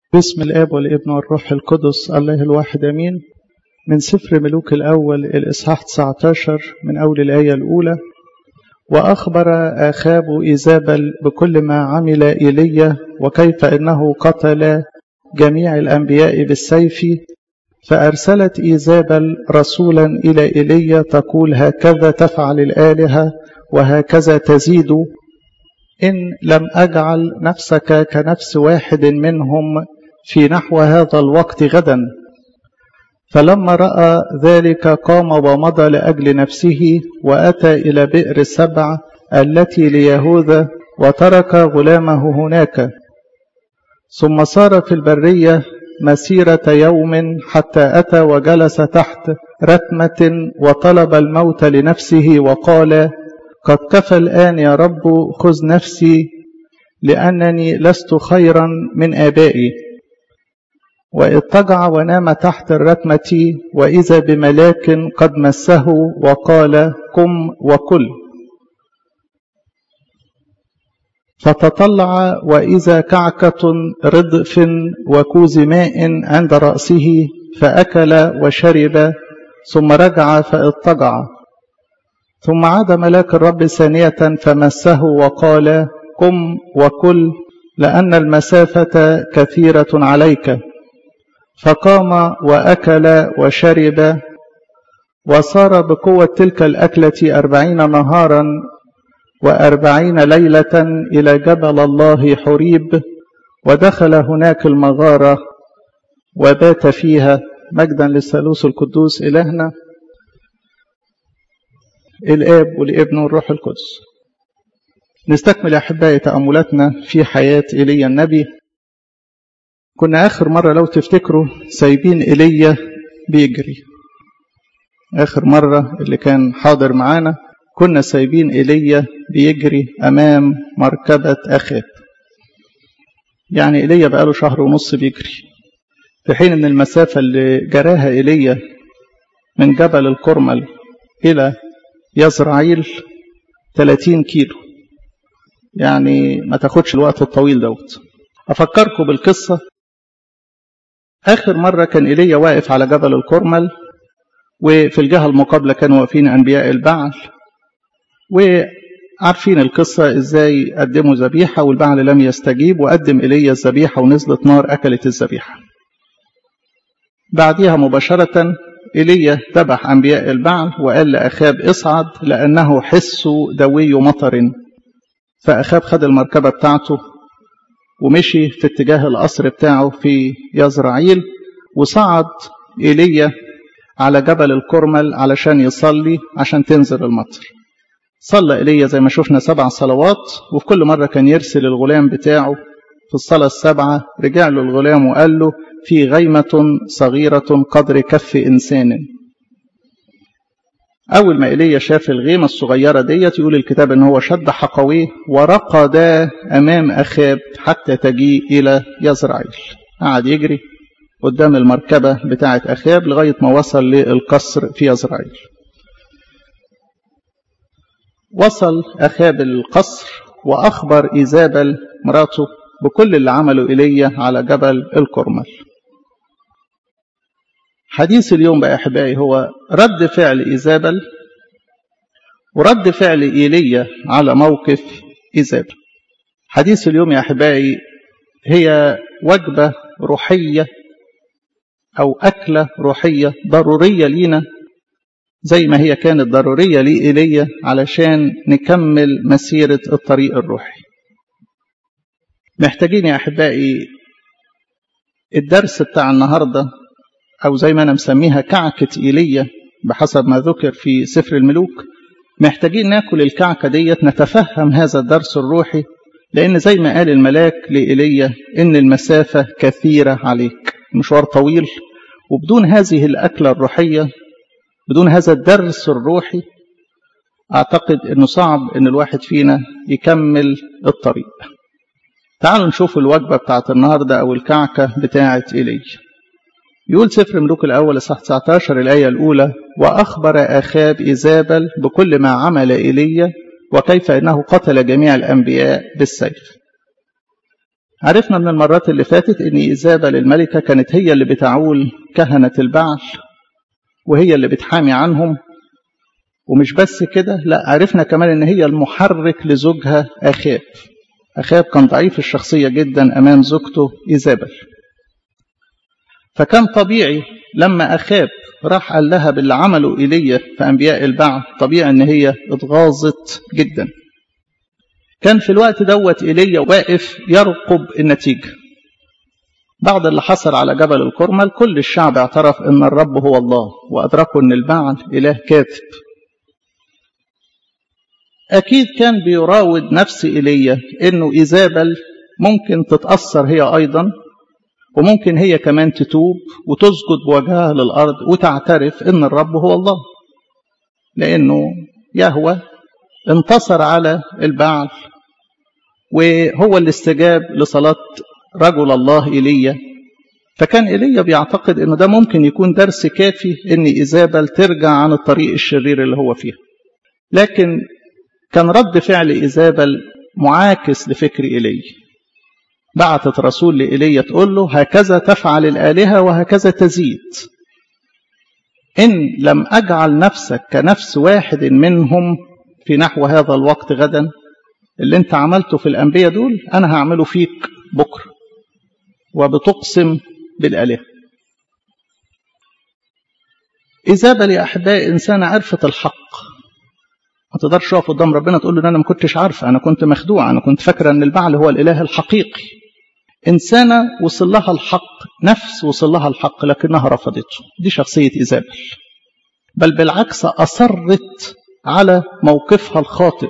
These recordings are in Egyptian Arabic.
باسم الآب والابن والروح القدس الله الواحد أمين من سفر ملوك الأول الإصحاح 19 من أول الآية الأولى وأخبر آخاب إيزابل بكل ما عمل إيليا وكيف إنه قتل جميع الأنبياء بالسيف فأرسلت إيزابل رسولا إلى إيليا تقول هكذا تفعل الآلهة وهكذا تزيد إن لم أجعل نفسك كنفس واحد منهم في نحو هذا الوقت غدا فلما رأى ذلك قام ومضى لأجل نفسه وأتى إلى بئر السبع التي ليهوذا وترك غلامه هناك ثم صار في البرية مسيرة يوم حتى أتى وجلس تحت رتمة وطلب الموت لنفسه وقال قد كفى الآن يا رب خذ نفسي لأنني لست خيرا من آبائي واضطجع ونام تحت الرتمة وإذا بملاك قد مسه وقال قم وكل فتطلع وإذا كعكة ردف وكوز ماء عند رأسه فأكل وشرب ثم رجع فاضطجع ثم عاد ملاك الرب ثانية فمسه وقال قم وكل لأن المسافة كثيرة عليك فقام وأكل وشرب وصار بقوة تلك الأكلة أربعين نهارا وأربعين ليلة إلى جبل الله حريب ودخل هناك المغارة وبات فيها مجدا للثالوث القدوس إلهنا الآب والابن والروح القدس نستكمل أحبائي تأملاتنا في حياة إيليا النبي كنا آخر مرة لو تفتكروا سايبين إيليا بيجري آخر مرة اللي كان حاضر معانا كنا سايبين إيليا بيجري أمام مركبة أخاب يعني إيليا بقاله شهر ونص بيجري في حين أن المسافة اللي جراها إيليا من جبل الكرمل إلى يزرعيل 30 كيلو يعني ما تاخدش الوقت الطويل دوت أفكركم بالقصة آخر مرة كان إيليا واقف على جبل الكرمل وفي الجهة المقابلة كانوا واقفين أنبياء البعل وعارفين القصة إزاي قدموا ذبيحة والبعل لم يستجيب وقدم إيليا الذبيحة ونزلت نار أكلت الذبيحة بعدها مباشرة إيليا ذبح أنبياء البعل وقال لأخاب اصعد لأنه حس دوي مطر فأخاب خد المركبة بتاعته ومشي في اتجاه القصر بتاعه في يزرعيل وصعد إيليا على جبل الكرمل علشان يصلي عشان تنزل المطر صلى إيليا زي ما شفنا سبع صلوات وفي كل مرة كان يرسل الغلام بتاعه في الصلاة السبعة رجع له الغلام وقال له في غيمة صغيرة قدر كف إنسان أول ما إيليا شاف الغيمة الصغيرة ديت يقول الكتاب إن هو شد حقويه ورقد أمام أخاب حتى تجيء إلى يزرعيل قعد يجري قدام المركبة بتاعة أخاب لغاية ما وصل للقصر في يزرعيل وصل أخاب القصر وأخبر إيزابل مراته بكل اللي عمله إيليا على جبل الكرمل حديث اليوم بقى أحبائي هو رد فعل إيزابل ورد فعل إيليا على موقف إيزابل حديث اليوم يا أحبائي هي وجبة روحية أو أكلة روحية ضرورية لينا زي ما هي كانت ضرورية لإيليا علشان نكمل مسيرة الطريق الروحي محتاجين يا أحبائي الدرس بتاع النهاردة أو زي ما أنا مسميها كعكة إيليا بحسب ما ذكر في سفر الملوك محتاجين ناكل الكعكة ديت نتفهم هذا الدرس الروحي لأن زي ما قال الملاك لإيليا إن المسافة كثيرة عليك مشوار طويل وبدون هذه الأكلة الروحية بدون هذا الدرس الروحي أعتقد أنه صعب أن الواحد فينا يكمل الطريق تعالوا نشوف الوجبة بتاعت النهاردة أو الكعكة بتاعت إيليا يقول سفر ملوك الأول الصح 19 الآية الأولى وأخبر أخاب إيزابل بكل ما عمل إيليا وكيف أنه قتل جميع الأنبياء بالسيف عرفنا من المرات اللي فاتت ان إيزابل الملكة كانت هي اللي بتعول كهنة البعل وهي اللي بتحامي عنهم ومش بس كده لا عرفنا كمان ان هي المحرك لزوجها اخاب اخاب كان ضعيف الشخصيه جدا امام زوجته ايزابل فكان طبيعي لما اخاب راح قال لها باللي عمله ايليا في انبياء البعل طبيعي ان هي اتغاظت جدا كان في الوقت دوت ايليا واقف يرقب النتيجه بعد اللي حصل على جبل الكرمل كل الشعب اعترف ان الرب هو الله وادركوا ان البعل اله كاذب أكيد كان بيراود نفس إيليا إنه إيزابل ممكن تتأثر هي أيضا وممكن هي كمان تتوب وتسجد بوجهها للأرض وتعترف إن الرب هو الله لأنه يهوى انتصر على البعل وهو اللي استجاب لصلاة رجل الله إيليا فكان إيليا بيعتقد إنه ده ممكن يكون درس كافي إن إيزابل ترجع عن الطريق الشرير اللي هو فيه لكن كان رد فعل إيزابل معاكس لفكر إيليا بعتت رسول لإيليا تقول له هكذا تفعل الآلهة وهكذا تزيد إن لم أجعل نفسك كنفس واحد منهم في نحو هذا الوقت غدا اللي انت عملته في الأنبياء دول أنا هعمله فيك بكرة وبتقسم بالآلهة إيزابل يا أحبائي إنسانة عرفت الحق ما تقدرش تقف قدام ربنا تقول له انا ما كنتش عارفه انا كنت مخدوع انا كنت فاكره ان البعل هو الاله الحقيقي انسانه وصل لها الحق نفس وصل لها الحق لكنها رفضته دي شخصيه ايزابل بل بالعكس اصرت على موقفها الخاطئ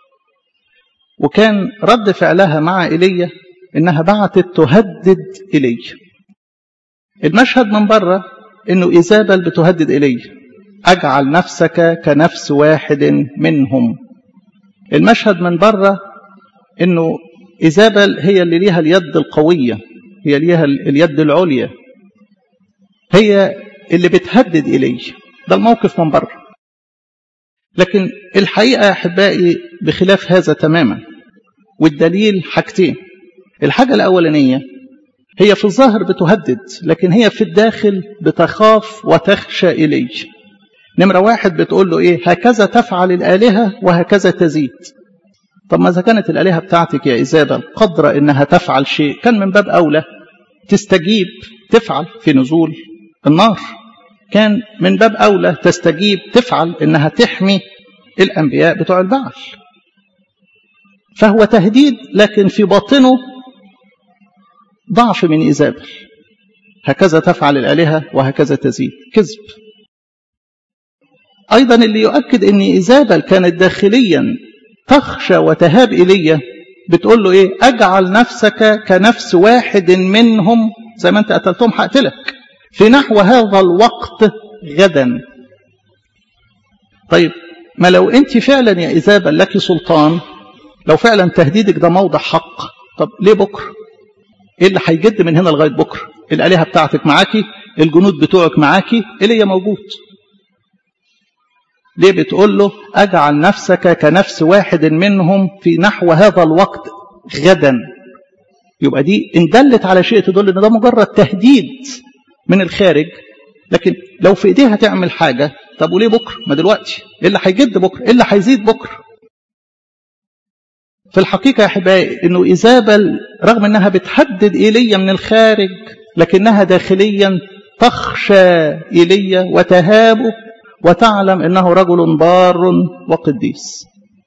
وكان رد فعلها مع ايليا انها بعتت تهدد ايليا المشهد من بره انه ايزابل بتهدد ايليا اجعل نفسك كنفس واحد منهم المشهد من بره انه ايزابل هي اللي ليها اليد القويه هي ليها اليد العليا هي اللي بتهدد الي ده الموقف من بره لكن الحقيقه يا احبائي بخلاف هذا تماما والدليل حاجتين الحاجه الاولانيه هي في الظاهر بتهدد لكن هي في الداخل بتخاف وتخشى الي نمرة واحد بتقول له إيه هكذا تفعل الآلهة وهكذا تزيد طب ما إذا كانت الآلهة بتاعتك يا إيزابل قدرة إنها تفعل شيء كان من باب أولى تستجيب تفعل في نزول النار كان من باب أولى تستجيب تفعل إنها تحمي الأنبياء بتوع البعل فهو تهديد لكن في باطنه ضعف من إيزابل هكذا تفعل الآلهة وهكذا تزيد كذب أيضا اللي يؤكد أن إيزابل كانت داخليا تخشى وتهاب إلي بتقول له إيه أجعل نفسك كنفس واحد منهم زي ما أنت قتلتهم هقتلك في نحو هذا الوقت غدا طيب ما لو أنت فعلا يا إيزابل لك سلطان لو فعلا تهديدك ده موضع حق طب ليه بكرة ايه اللي هيجد من هنا لغايه بكره الالهه بتاعتك معاكي الجنود بتوعك معاكي ايليا موجود ليه بتقول له اجعل نفسك كنفس واحد منهم في نحو هذا الوقت غدا يبقى دي ان دلت على شيء تدل ان ده مجرد تهديد من الخارج لكن لو في ايديها تعمل حاجه طب وليه بكره ما دلوقتي ايه اللي هيجد بكره ايه اللي هيزيد بكره في الحقيقة يا أحبائي أنه إيزابل رغم أنها بتهدد إيليا من الخارج لكنها داخليا تخشى إيليا وتهابه وتعلم أنه رجل بار وقديس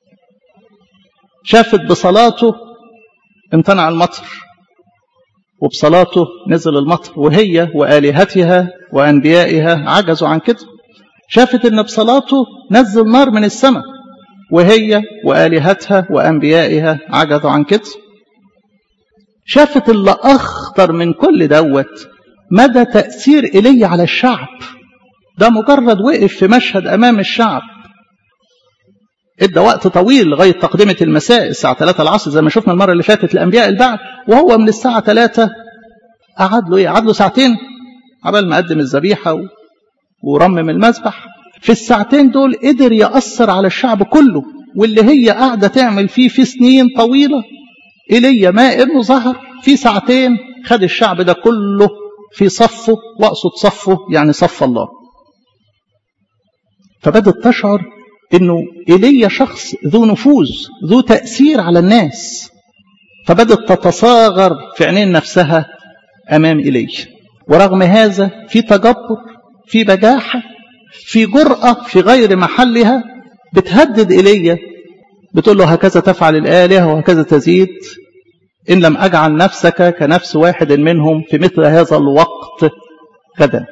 شافت بصلاته امتنع المطر وبصلاته نزل المطر وهي وآلهتها وأنبيائها عجزوا عن كده شافت أن بصلاته نزل نار من السماء وهي وآلهتها وأنبيائها عجزوا عن كده شافت اللي أخطر من كل دوت مدى تأثير إلي على الشعب ده مجرد وقف في مشهد أمام الشعب ادى وقت طويل لغاية تقدمة المساء الساعة 3 العصر زي ما شفنا المرة اللي فاتت لأنبياء البعث وهو من الساعة 3 قعد له ايه قعد له ساعتين عبال ما قدم الذبيحة ورمم المذبح في الساعتين دول قدر يأثر على الشعب كله واللي هي قاعدة تعمل فيه في سنين طويلة إيليا ما إنه ظهر في ساعتين خد الشعب ده كله في صفه وأقصد صفه يعني صف الله فبدت تشعر انه ايليا شخص ذو نفوذ ذو تاثير على الناس فبدت تتصاغر في عينين نفسها امام ايليا ورغم هذا في تجبر في بجاحه في جراه في غير محلها بتهدد ايليا بتقول له هكذا تفعل الالهه وهكذا تزيد ان لم اجعل نفسك كنفس واحد منهم في مثل هذا الوقت غدا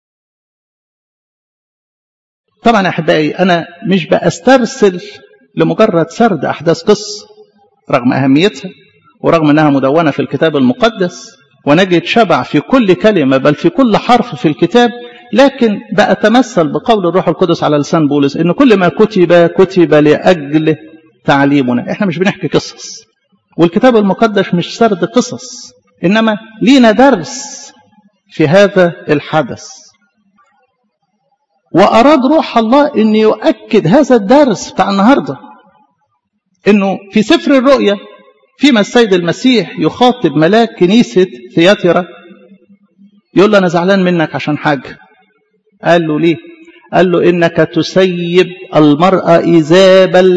طبعا احبائي انا مش باسترسل لمجرد سرد احداث قصه رغم اهميتها ورغم انها مدونه في الكتاب المقدس ونجد شبع في كل كلمه بل في كل حرف في الكتاب لكن بأتمثل بقول الروح القدس على لسان بولس ان كل ما كتب كتب لاجل تعليمنا احنا مش بنحكي قصص والكتاب المقدس مش سرد قصص انما لينا درس في هذا الحدث وأراد روح الله أن يؤكد هذا الدرس بتاع النهاردة أنه في سفر الرؤيا فيما السيد المسيح يخاطب ملاك كنيسة ثياترا يقول له أنا زعلان منك عشان حاجة قال له ليه قال له إنك تسيب المرأة إيزابل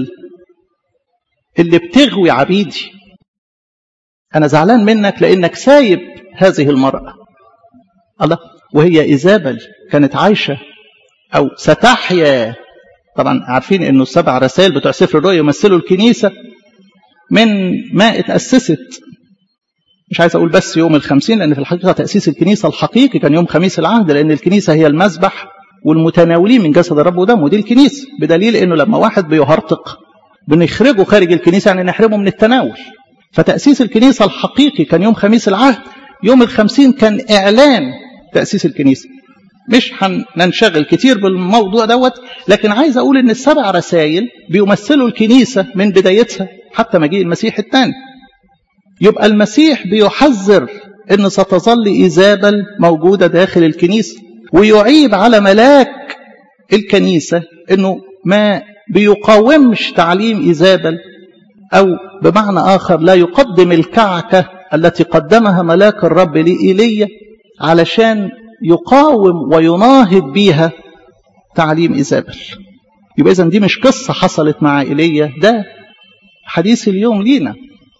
اللي بتغوي عبيدي أنا زعلان منك لأنك سايب هذه المرأة الله وهي إيزابل كانت عايشة أو ستحيا طبعا عارفين أنه السبع رسائل بتوع سفر الرؤيا يمثلوا الكنيسة من ما اتأسست مش عايز أقول بس يوم الخمسين لأن في الحقيقة تأسيس الكنيسة الحقيقي كان يوم خميس العهد لأن الكنيسة هي المذبح والمتناولين من جسد الرب ودمه دي الكنيسة بدليل أنه لما واحد بيهرطق بنخرجه خارج الكنيسة يعني نحرمه من التناول فتأسيس الكنيسة الحقيقي كان يوم خميس العهد يوم الخمسين كان إعلان تأسيس الكنيسة مش هننشغل كتير بالموضوع دوت لكن عايز أقول إن السبع رسائل بيمثلوا الكنيسة من بدايتها حتى مجيء المسيح الثاني يبقى المسيح بيحذر إن ستظل إيزابل موجودة داخل الكنيسة ويعيب على ملاك الكنيسة إنه ما بيقاومش تعليم إيزابل أو بمعنى آخر لا يقدم الكعكة التي قدمها ملاك الرب لإيليا علشان يقاوم ويناهض بيها تعليم إيزابل يبقى إذن دي مش قصة حصلت مع إيليا ده حديث اليوم لينا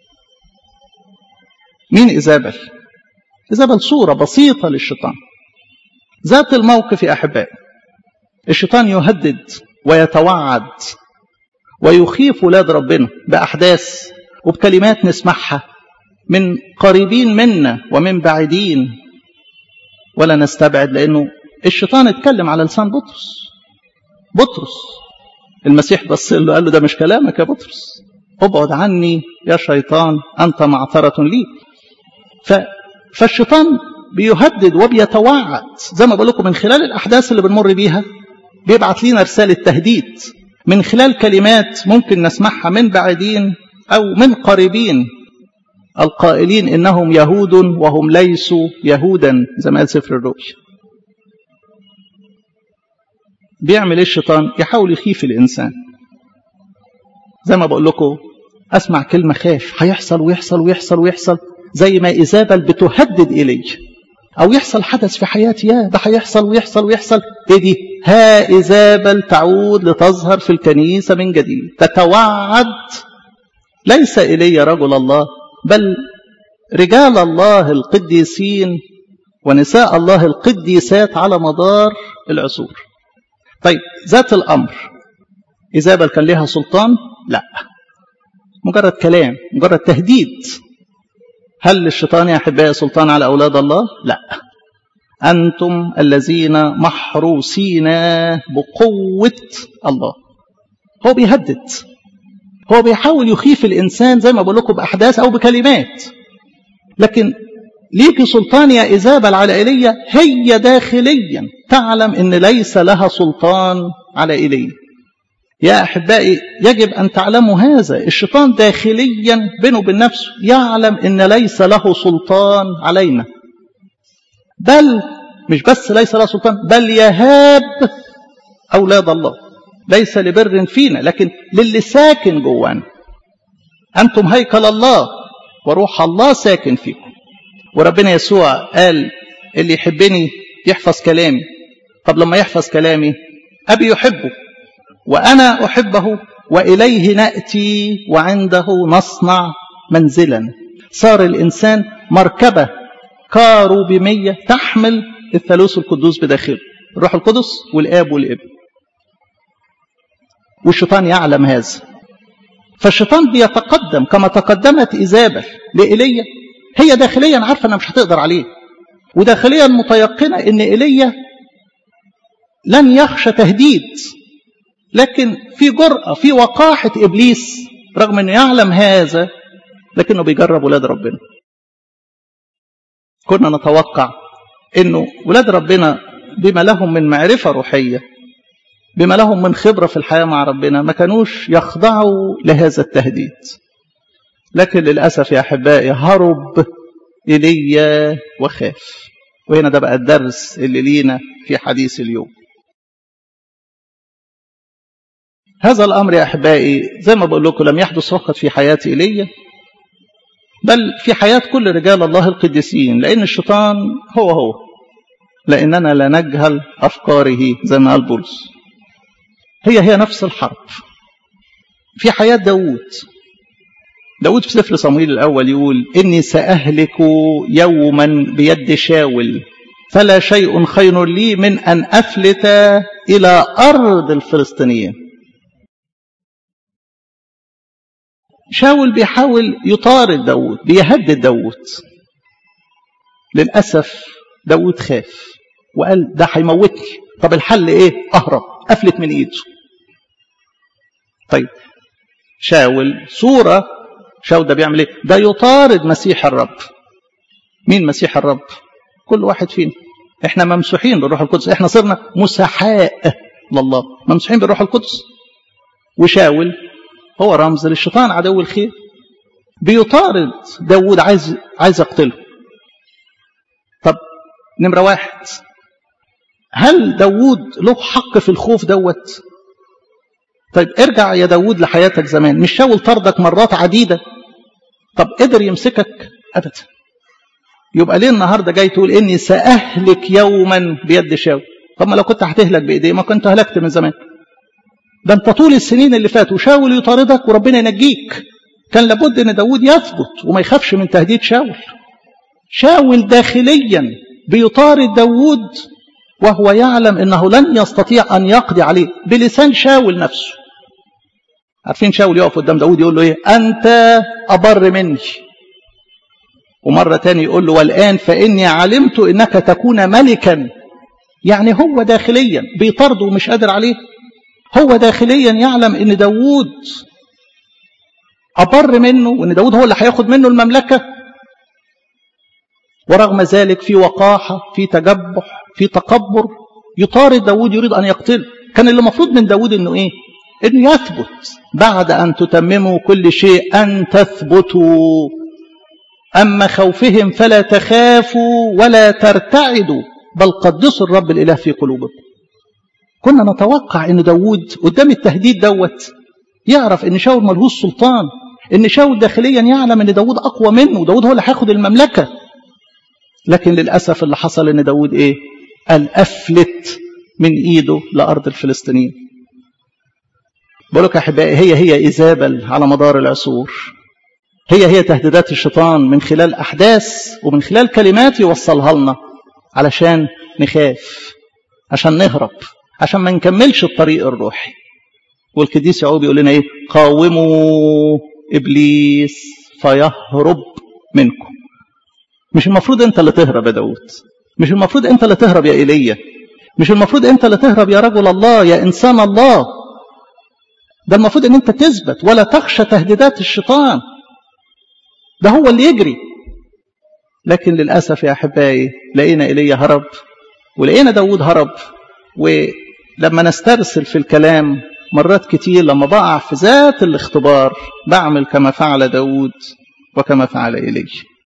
مين إيزابل إيزابل صورة بسيطة للشيطان ذات الموقف يا أحبائي الشيطان يهدد ويتوعد ويخيف ولاد ربنا بأحداث وبكلمات نسمعها من قريبين منا ومن بعيدين ولا نستبعد لأنه الشيطان اتكلم على لسان بطرس بطرس المسيح بص له قال له ده مش كلامك يا بطرس ابعد عني يا شيطان أنت معثرة لي ف... فالشيطان بيهدد وبيتوعد زي ما بقول لكم من خلال الأحداث اللي بنمر بيها بيبعت لنا رسالة تهديد من خلال كلمات ممكن نسمعها من بعيدين أو من قريبين القائلين إنهم يهود وهم ليسوا يهودا زي ما قال سفر الرؤيا بيعمل ايه الشيطان يحاول يخيف الإنسان زي ما بقول لكم أسمع كلمة خاف هيحصل ويحصل ويحصل ويحصل زي ما إيزابل بتهدد إلي أو يحصل حدث في حياتي يا ده هيحصل ويحصل ويحصل إيه دي ها إيزابل تعود لتظهر في الكنيسة من جديد تتوعد ليس إلي رجل الله بل رجال الله القديسين ونساء الله القديسات على مدار العصور طيب ذات الأمر إيزابل كان لها سلطان لا مجرد كلام مجرد تهديد هل للشيطان يا أحبائي سلطان على أولاد الله لا أنتم الذين محروسين بقوة الله هو بيهدد هو بيحاول يخيف الإنسان زي ما بقول لكم بأحداث أو بكلمات لكن ليك سلطان يا إيزابل على إيليا هي داخليا تعلم أن ليس لها سلطان على إيليا يا أحبائي يجب أن تعلموا هذا الشيطان داخليا بينه وبين نفسه يعلم أن ليس له سلطان علينا بل مش بس ليس له سلطان بل يهاب أولاد الله ليس لبر فينا لكن للي ساكن جوانا أنتم هيكل الله وروح الله ساكن فيكم وربنا يسوع قال اللي يحبني يحفظ كلامي طب لما يحفظ كلامي أبي يحبه وأنا أحبه وإليه نأتي وعنده نصنع منزلا صار الإنسان مركبة كاروبيمية تحمل الثالوث القدوس بداخله الروح القدس والآب والابن والشيطان يعلم هذا فالشيطان بيتقدم كما تقدمت إيزابل لإيليا هي داخليا عارفة أنها مش هتقدر عليه وداخليا متيقنة أن إيليا لن يخشى تهديد لكن في جرأة في وقاحة إبليس رغم أنه يعلم هذا لكنه بيجرب ولاد ربنا كنا نتوقع أنه ولاد ربنا بما لهم من معرفة روحية بما لهم من خبرة في الحياة مع ربنا ما كانوش يخضعوا لهذا التهديد لكن للأسف يا أحبائي هرب إلي وخاف وهنا ده بقى الدرس اللي لينا في حديث اليوم هذا الأمر يا أحبائي زي ما بقول لكم لم يحدث فقط في حياة إيليا بل في حياة كل رجال الله القديسين لأن الشيطان هو هو لأننا لا نجهل أفكاره زي ما قال بولس هي هي نفس الحرب في حياة داود داود في سفر صمويل الأول يقول إني سأهلك يوما بيد شاول فلا شيء خير لي من أن أفلت إلى أرض الفلسطينيين شاول بيحاول يطارد داود بيهدد داود للأسف داود خاف وقال ده هيموتني طب الحل ايه اهرب افلت من ايده طيب شاول صورة شاول ده بيعمل ايه ده يطارد مسيح الرب مين مسيح الرب كل واحد فينا احنا ممسوحين بالروح القدس احنا صرنا مسحاء لله ممسوحين بالروح القدس وشاول هو رمز للشيطان عدو الخير بيطارد داود عايز عايز يقتله طب نمرة واحد هل داود له حق في الخوف دوت طيب ارجع يا داود لحياتك زمان مش شاول طردك مرات عديدة طب قدر يمسكك أبدا يبقى ليه النهاردة جاي تقول إني سأهلك يوما بيد شاول طب ما لو كنت هتهلك بإيديه ما كنت هلكت من زمان ده انت طول السنين اللي فاتوا شاول يطاردك وربنا ينجيك كان لابد ان داود يثبت وما يخافش من تهديد شاول شاول داخليا بيطارد داود وهو يعلم انه لن يستطيع ان يقضي عليه بلسان شاول نفسه عارفين شاول يقف قدام داود يقول له ايه انت ابر مني ومرة تاني يقول له والآن فإني علمت إنك تكون ملكا يعني هو داخليا بيطرده ومش قادر عليه هو داخليا يعلم ان داوود أبر منه وان داوود هو اللي هياخد منه المملكة ورغم ذلك في وقاحة في تجبح في تكبر يطارد داوود يريد أن يقتله كان اللي المفروض من داوود انه ايه انه يثبت بعد أن تتمموا كل شيء أن تثبتوا أما خوفهم فلا تخافوا ولا ترتعدوا بل قدسوا الرب الإله في قلوبكم كنا نتوقع ان داود قدام التهديد دوت يعرف ان شاول ملهوش سلطان ان شاول داخليا يعلم ان داود اقوى منه وداود هو اللي هياخد المملكه لكن للاسف اللي حصل ان داود ايه قال افلت من ايده لارض الفلسطينيين بقولك يا احبائي هي هي ايزابل على مدار العصور هي هي تهديدات الشيطان من خلال احداث ومن خلال كلمات يوصلها لنا علشان نخاف عشان نهرب عشان ما نكملش الطريق الروحي والقديس يعقوب يقول لنا ايه قاوموا ابليس فيهرب منكم مش المفروض انت اللي تهرب يا داود مش المفروض انت اللي تهرب يا ايليا مش المفروض انت اللي تهرب يا رجل الله يا انسان الله ده المفروض ان انت تثبت ولا تخشى تهديدات الشيطان ده هو اللي يجري لكن للاسف يا احبائي لقينا ايليا هرب ولقينا داود هرب ولما نسترسل في الكلام مرات كتير لما بقع في ذات الاختبار بعمل كما فعل داود وكما فعل إلي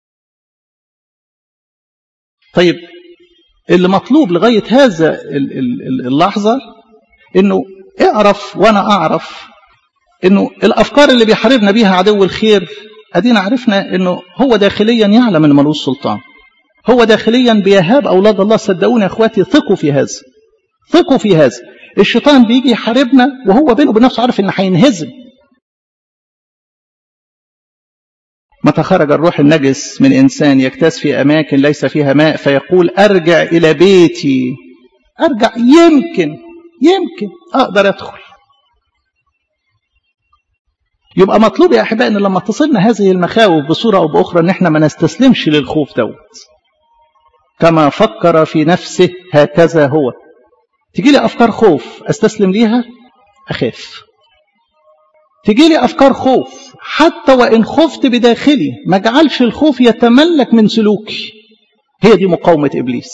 طيب اللي مطلوب لغاية هذا اللحظة انه اعرف وانا اعرف انه الافكار اللي بيحاربنا بيها عدو الخير ادينا عرفنا انه هو داخليا يعلم ان ملوش سلطان هو داخليا بيهاب اولاد الله صدقوني يا اخواتي ثقوا في هذا ثقوا في هذا الشيطان بيجي يحاربنا وهو بينه وبين نفسه عارف ان هينهزم متى خرج الروح النجس من انسان يكتاز في اماكن ليس فيها ماء فيقول ارجع الى بيتي ارجع يمكن يمكن اقدر ادخل يبقى مطلوب يا احبائي ان لما تصلنا هذه المخاوف بصوره او باخرى ان احنا ما نستسلمش للخوف دوت كما فكر في نفسه هكذا هو تجي لي افكار خوف استسلم ليها اخاف تجي لي افكار خوف حتى وان خفت بداخلي ما اجعلش الخوف يتملك من سلوكي هي دي مقاومه ابليس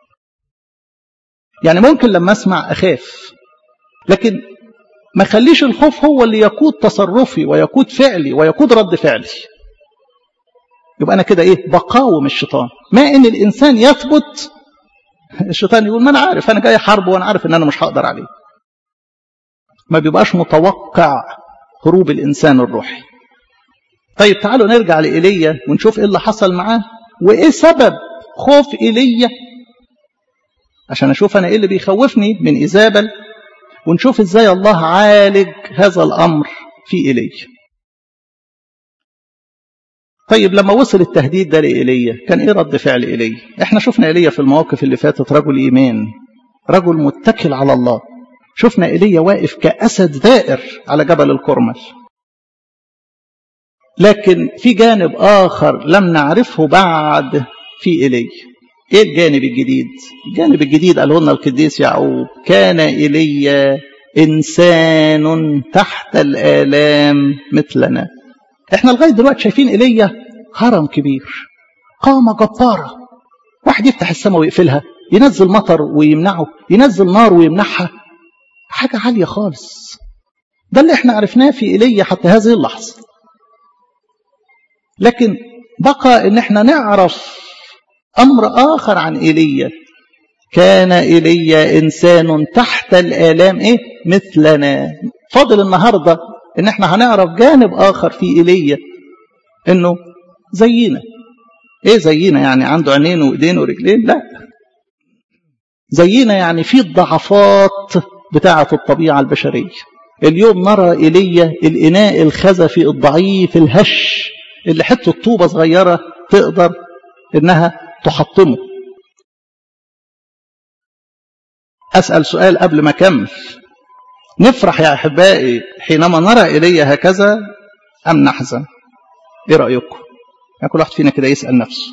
يعني ممكن لما اسمع اخاف لكن ما خليش الخوف هو اللي يقود تصرفي ويقود فعلي ويقود رد فعلي يبقى انا كده ايه بقاوم الشيطان ما ان الانسان يثبت الشيطان يقول ما انا عارف انا جاي حرب وانا عارف ان انا مش هقدر عليه ما بيبقاش متوقع هروب الانسان الروحي طيب تعالوا نرجع لإيليا ونشوف ايه اللي حصل معاه وايه سبب خوف ايليا عشان اشوف انا ايه اللي بيخوفني من ايزابل ونشوف ازاي الله عالج هذا الامر في ايليا طيب لما وصل التهديد ده لإيليا كان ايه رد فعل ايليا احنا شفنا ايليا في المواقف اللي فاتت رجل ايمان رجل متكل على الله شفنا ايليا واقف كاسد دائر على جبل الكرمل لكن في جانب اخر لم نعرفه بعد في ايليا ايه الجانب الجديد الجانب الجديد قاله لنا القديس يعقوب كان ايليا انسان تحت الالام مثلنا احنا لغايه دلوقتي شايفين ايليا هرم كبير قامه جباره واحد يفتح السماء ويقفلها ينزل مطر ويمنعه ينزل نار ويمنعها حاجه عاليه خالص ده اللي احنا عرفناه في ايليا حتى هذه اللحظه لكن بقى ان احنا نعرف امر اخر عن ايليا كان ايليا انسان تحت الالام ايه مثلنا فاضل النهارده ان احنا هنعرف جانب اخر في ايليا انه زينا ايه زينا يعني عنده عينين وايدين ورجلين لا زينا يعني في الضعفات بتاعه الطبيعه البشريه اليوم نرى ايليا الاناء الخزفي الضعيف الهش اللي حته طوبه صغيره تقدر انها تحطمه اسال سؤال قبل ما اكمل نفرح يا احبائي حينما نرى ايليا هكذا ام نحزن ايه رايكم يعني كل واحد فينا كده يسال نفسه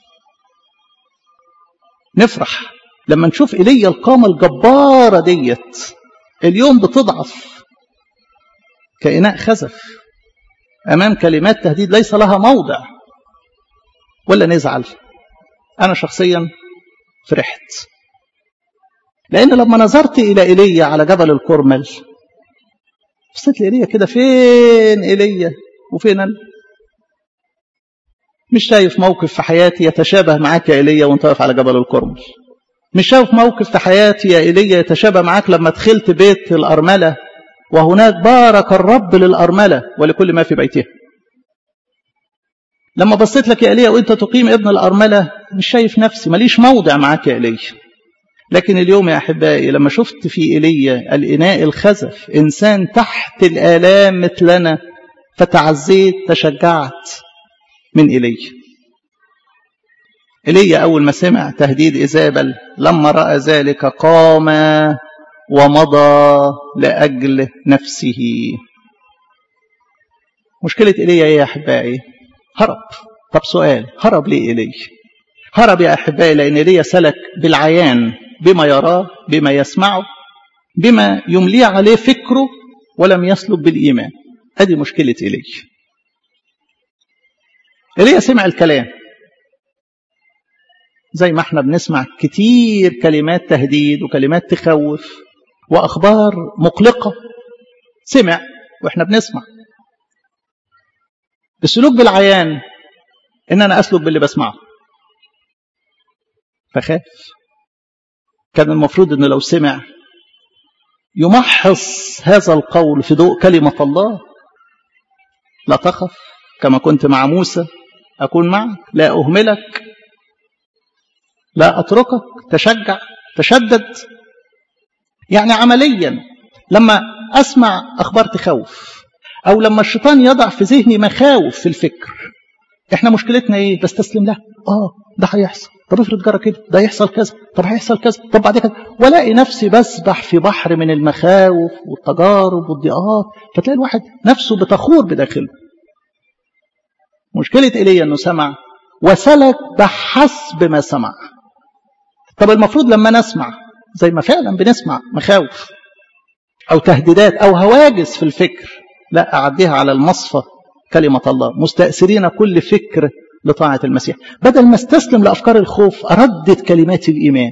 نفرح لما نشوف ايليا القامه الجباره ديت اليوم بتضعف كاناء خزف امام كلمات تهديد ليس لها موضع ولا نزعل انا شخصيا فرحت لان لما نظرت الى ايليا على جبل الكرمل بصيت لايليا كده فين ايليا وفين انا مش شايف موقف في حياتي يتشابه معاك يا ايليا وانت واقف على جبل الكرمل مش شايف موقف في حياتي يا ايليا يتشابه معاك لما دخلت بيت الارمله وهناك بارك الرب للارمله ولكل ما في بيتها لما بصيت لك يا ايليا وانت تقيم ابن الارمله مش شايف نفسي ماليش موضع معاك يا ايليا لكن اليوم يا احبائي لما شفت في ايليا الاناء الخزف انسان تحت الالام مثلنا فتعزيت تشجعت من ايليا ايليا اول ما سمع تهديد ايزابل لما راى ذلك قام ومضى لاجل نفسه مشكله ايليا ايه يا احبائي هرب طب سؤال هرب ليه ايليا هرب يا احبائي لان ايليا سلك بالعيان بما يراه بما يسمعه بما يملي عليه فكره ولم يسلك بالايمان ادي مشكله ايليا ايليا سمع الكلام زي ما احنا بنسمع كتير كلمات تهديد وكلمات تخوف واخبار مقلقه سمع واحنا بنسمع السلوك بالعيان ان انا اسلك باللي بسمعه فخاف كان المفروض انه لو سمع يمحص هذا القول في ضوء كلمه الله لا تخف كما كنت مع موسى أكون معك لا أهملك لا أتركك تشجع تشدد يعني عمليا لما أسمع أخبار تخوف أو لما الشيطان يضع في ذهني مخاوف في الفكر إحنا مشكلتنا إيه بستسلم لها آه ده هيحصل طب افرض جرى كده ده يحصل كذا طب هيحصل كذا طب بعد كده والاقي نفسي بسبح في بحر من المخاوف والتجارب والضيقات فتلاقي الواحد نفسه بتخور بداخله مشكلة إيليا أنه سمع وسلك بحسب ما سمع طب المفروض لما نسمع زي ما فعلا بنسمع مخاوف أو تهديدات أو هواجس في الفكر لا أعديها على المصفى كلمة الله مستأثرين كل فكر لطاعة المسيح بدل ما استسلم لأفكار الخوف أردد كلمات الإيمان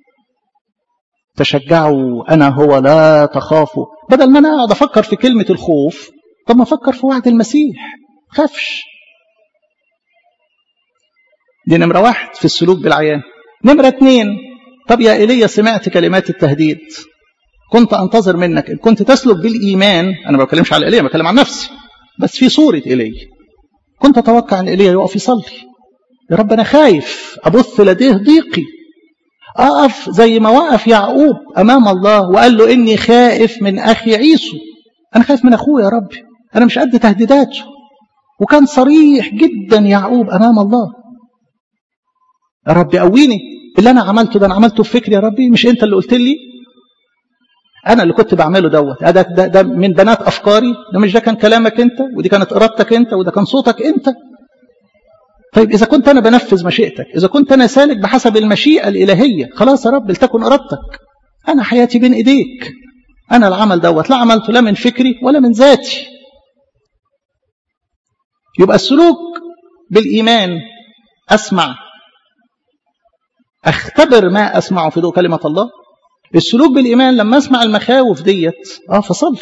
تشجعوا أنا هو لا تخافوا بدل ما أنا أقعد أفكر في كلمة الخوف طب ما أفكر في وعد المسيح خافش دي نمرة واحد في السلوك بالعيان نمرة اتنين طب يا إيليا سمعت كلمات التهديد كنت أنتظر منك إن كنت تسلك بالإيمان أنا ما بتكلمش على إيليا بتكلم عن نفسي بس في صورة إيليا كنت أتوقع أن إيليا يقف يصلي يا رب أنا خايف أبث لديه ضيقي أقف زي ما وقف يعقوب أمام الله وقال له إني خائف من أخي عيسو أنا خايف من أخوه يا رب أنا مش قد تهديداته وكان صريح جدا يعقوب أمام الله يا رب قويني اللي أنا عملته ده أنا عملته في فكري يا ربي مش أنت اللي قلت لي أنا اللي كنت بعمله دوت ده, ده, ده من بنات أفكاري ده مش ده كان كلامك أنت ودي كانت إرادتك أنت وده كان صوتك أنت طيب إذا كنت أنا بنفذ مشيئتك إذا كنت أنا سالك بحسب المشيئة الإلهية خلاص يا رب لتكن إرادتك أنا حياتي بين إيديك أنا العمل دوت لا عملته لا من فكري ولا من ذاتي يبقى السلوك بالإيمان أسمع أختبر ما أسمعه في ضوء كلمة الله السلوك بالإيمان لما أسمع المخاوف ديت آه فصلي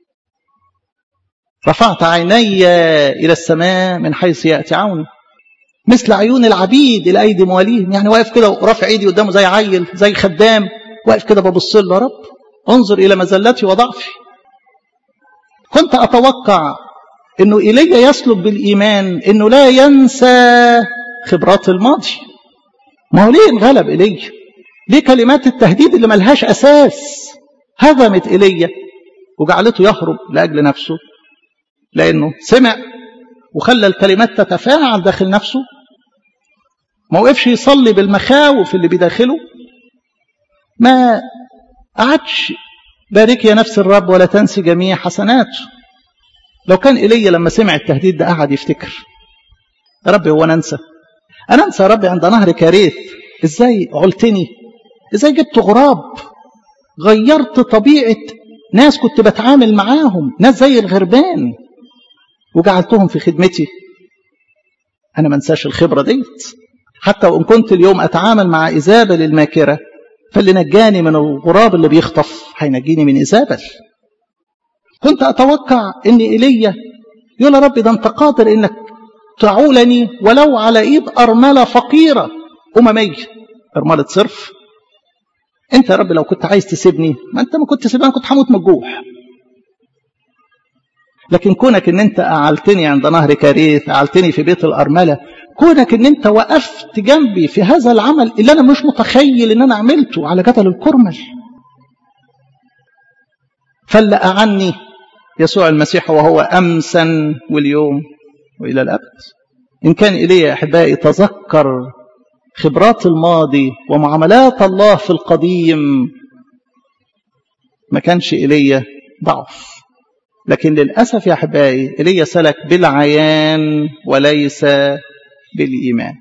رفعت عيني إلى السماء من حيث يأتي عوني مثل عيون العبيد إلى أيدي مواليهم يعني واقف كده ورافع إيدي قدامه زي عيل زي خدام واقف كده ببص له يا رب انظر إلى مزلتي وضعفي كنت أتوقع أنه إيليا يسلك بالإيمان أنه لا ينسى خبرات الماضي ما هو ليه انغلب إيليا ليه كلمات التهديد اللي ملهاش أساس هدمت إيليا وجعلته يهرب لأجل نفسه لأنه سمع وخلى الكلمات تتفاعل داخل نفسه ما وقفش يصلي بالمخاوف اللي بداخله ما قعدش بارك يا نفس الرب ولا تنسي جميع حسناته لو كان إيليا لما سمع التهديد ده قعد يفتكر يا رب هو أنا أنسى أنا أنسى يا رب عند نهر كاريث إزاي علتني إزاي جبت غراب غيرت طبيعة ناس كنت بتعامل معاهم ناس زي الغربان وجعلتهم في خدمتي أنا ما انساش الخبرة ديت حتى وإن كنت اليوم أتعامل مع إيزابل الماكرة فاللي نجاني من الغراب اللي بيخطف هينجيني من إيزابل كنت أتوقع أن إيليا يقول يا رب ده أنت قادر أنك تعولني ولو على إيد أرملة فقيرة أممية أرملة صرف أنت يا رب لو كنت عايز تسيبني ما أنت ما كنت تسيبني أنا كنت هموت من الجوع لكن كونك ان انت اعلتني عند نهر كاريث اعلتني في بيت الارمله كونك ان انت وقفت جنبي في هذا العمل اللي انا مش متخيل ان انا عملته على جبل الكرمل فاللي اعني يسوع المسيح وهو امسا واليوم والى الابد ان كان الي يا احبائي تذكر خبرات الماضي ومعاملات الله في القديم ما كانش ايليا ضعف لكن للأسف يا أحبائي إلي سلك بالعيان وليس بالإيمان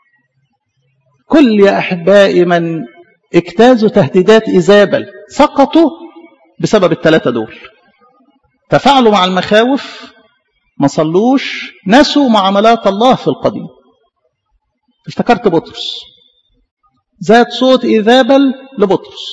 كل يا أحبائي من اجتازوا تهديدات إيزابل سقطوا بسبب الثلاثة دول تفاعلوا مع المخاوف ما صلوش نسوا معاملات الله في القديم افتكرت بطرس زاد صوت إيزابل لبطرس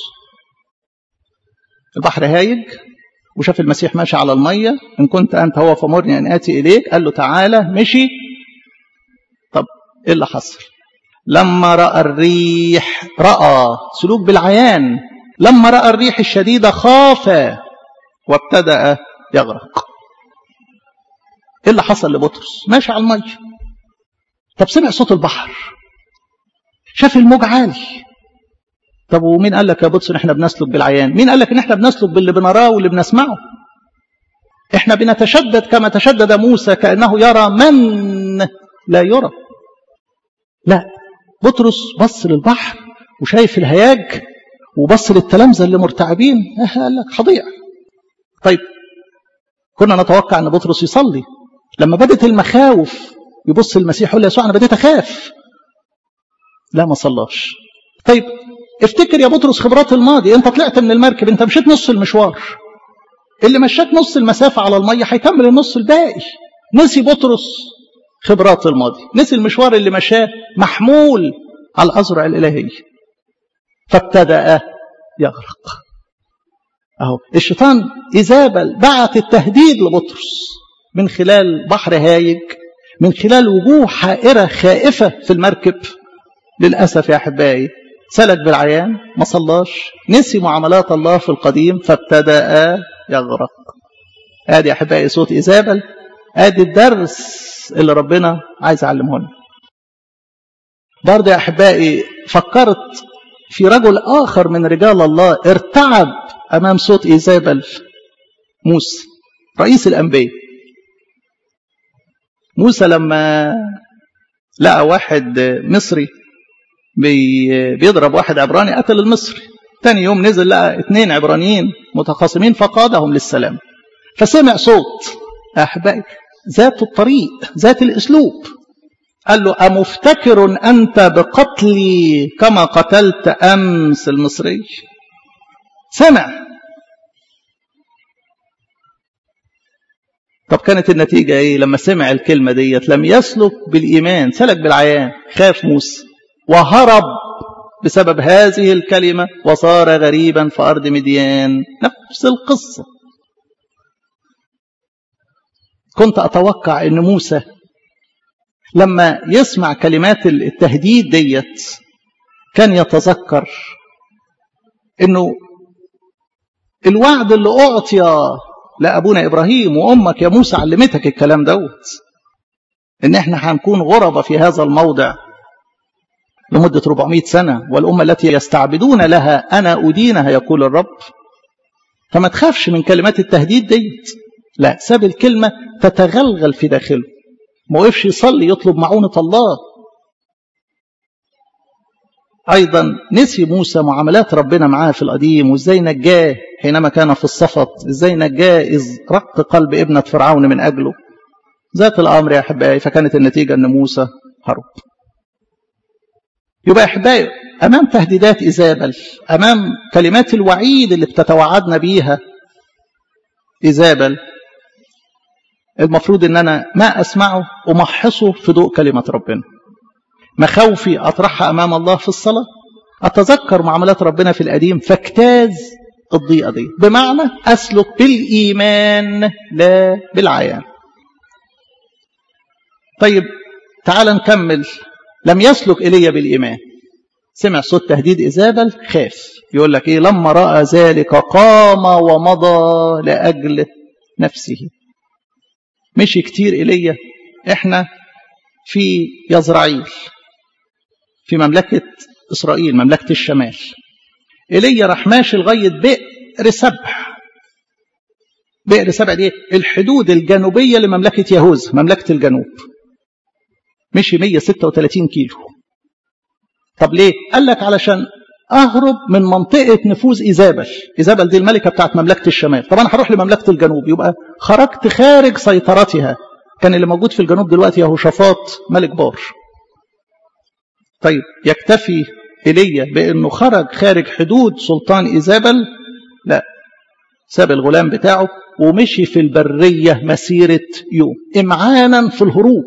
البحر هايج وشاف المسيح ماشي على المية إن كنت أنت هو فمرني أن آتي إليك قال له تعالى مشي طب إيه اللي حصل لما رأى الريح رأى سلوك بالعيان لما رأى الريح الشديدة خاف وابتدأ يغرق ايه اللي حصل لبطرس ماشي على الميه طب سمع صوت البحر شاف الموج عالي طب ومين قال لك يا بطرس ان احنا بنسلك بالعيان مين قال لك ان احنا بنسلك باللي بنراه واللي بنسمعه احنا بنتشدد كما تشدد موسى كانه يرى من لا يرى لا بطرس بص للبحر وشايف الهياج وبص للتلامذة اللي مرتعبين قال لك هضيع طيب كنا نتوقع ان بطرس يصلي لما بدت المخاوف يبص المسيح يقول له يسوع انا بديت اخاف لا ما صلاش طيب افتكر يا بطرس خبرات الماضي انت طلعت من المركب انت مشيت نص المشوار اللي مشاك نص المسافة على المية هيكمل النص الباقي نسي بطرس خبرات الماضي نسي المشوار اللي مشاه محمول على الأزرع الإلهية فابتدأ يغرق أهو الشيطان إيزابل بعت التهديد لبطرس من خلال بحر هايج من خلال وجوه حائرة خائفة في المركب للأسف يا أحبائي سلك بالعيان ما صلاش نسي معاملات الله في القديم فابتدأ يغرق ادي يا احبائي صوت ايزابل ادي الدرس اللي ربنا عايز يعلمه لنا برضه يا احبائي فكرت في رجل اخر من رجال الله ارتعب امام صوت ايزابل موسى رئيس الانبياء موسى لما لقى واحد مصري بيضرب واحد عبراني قتل المصري تاني يوم نزل لقى اثنين عبرانيين متخاصمين فقادهم للسلام فسمع صوت أحبائي ذات الطريق ذات الأسلوب قال له أمفتكر أنت بقتلي كما قتلت أمس المصري سمع طب كانت النتيجة إيه لما سمع الكلمة ديت لم يسلك بالإيمان سلك بالعيان خاف موسى وهرب بسبب هذه الكلمة وصار غريبا في أرض مديان نفس القصة كنت أتوقع أن موسى لما يسمع كلمات التهديد ديت كان يتذكر أنه الوعد اللي أعطي لأبونا إبراهيم وأمك يا موسى علمتك الكلام دوت إن إحنا هنكون غربة في هذا الموضع لمدة 400 سنة والأمة التي يستعبدون لها أنا أدينها يقول الرب فما تخافش من كلمات التهديد ديت لا ساب الكلمة تتغلغل في داخله ما وقفش يصلي يطلب معونة الله أيضا نسي موسى معاملات ربنا معاه في القديم وإزاي نجاه حينما كان في الصفط إزاي نجاه إذ رق قلب ابنة فرعون من أجله ذات الأمر يا أحبائي فكانت النتيجة أن موسى هرب يبقى أحبائي أمام تهديدات إيزابل أمام كلمات الوعيد اللي بتتوعدنا بيها إيزابل المفروض ان انا ما اسمعه امحصه في ضوء كلمة ربنا مخاوفي اطرحها امام الله في الصلاة اتذكر معاملات ربنا في القديم فاجتاز الضيقة دي بمعنى اسلك بالايمان لا بالعيان طيب تعال نكمل لم يسلك ايليا بالايمان سمع صوت تهديد ايزابل خاف يقول لك ايه لما راى ذلك قام ومضى لاجل نفسه مشي كتير إيليا إحنا في يزرعيل في مملكة إسرائيل مملكة الشمال إيليا راح ماشي لغاية بئر سبع بئر سبع دي الحدود الجنوبية لمملكة يهوذا مملكة الجنوب مشي 136 كيلو طب ليه؟ قال لك علشان أهرب من منطقة نفوذ إيزابل إيزابل دي الملكة بتاعت مملكة الشمال طب أنا هروح لمملكة الجنوب يبقى خرجت خارج سيطرتها كان اللي موجود في الجنوب دلوقتي يهوشافاط ملك بار طيب يكتفي إيليا بأنه خرج خارج حدود سلطان إيزابل لا ساب الغلام بتاعه ومشي في البرية مسيرة يوم إمعانا في الهروب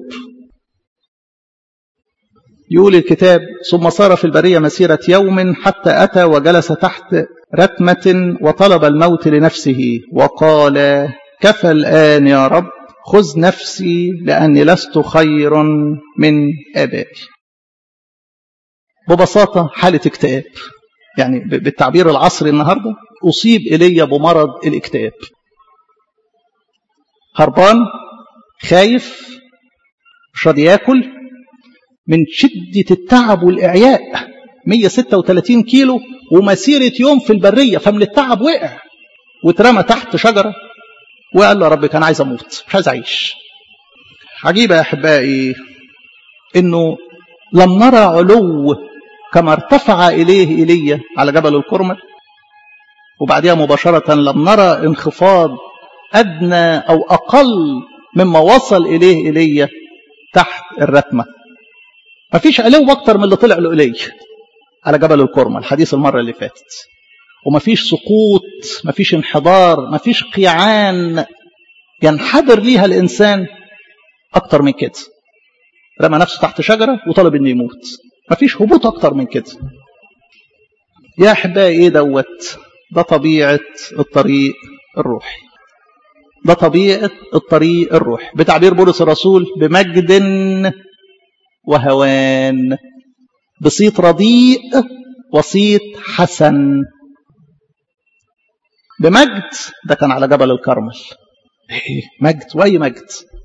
يقول الكتاب ثم صار في البرية مسيرة يوم حتى أتى وجلس تحت رتمة وطلب الموت لنفسه وقال كفى الآن يا رب خذ نفسي لأني لست خير من آبائي ببساطة حالة اكتئاب يعني بالتعبير العصري النهاردة أصيب إلي بمرض الاكتئاب هربان خايف مش راضي ياكل من شدة التعب والإعياء 136 كيلو ومسيرة يوم في البرية فمن التعب وقع واترمى تحت شجرة وقال له يا رب كان عايز أموت مش عايز أعيش عجيبة يا أحبائي إنه لم نرى علو كما ارتفع إليه إيليا على جبل الكرمل وبعدها مباشرة لم نرى انخفاض أدنى أو أقل مما وصل إليه إيليا تحت الرتمة مفيش علو أكتر من اللي طلع له إيليا على جبل الكرمل الحديث المرة اللي فاتت ومفيش سقوط مفيش انحدار مفيش قيعان ينحدر ليها الإنسان أكتر من كده رمى نفسه تحت شجرة وطلب إنه يموت مفيش هبوط أكتر من كده يا أحبائي إيه دوت ده طبيعة الطريق الروحي ده طبيعة الطريق الروحي بتعبير بولس الرسول بمجد وهوان بصيت رديء وصيت حسن بمجد ده كان على جبل الكرمل مجد واي مجد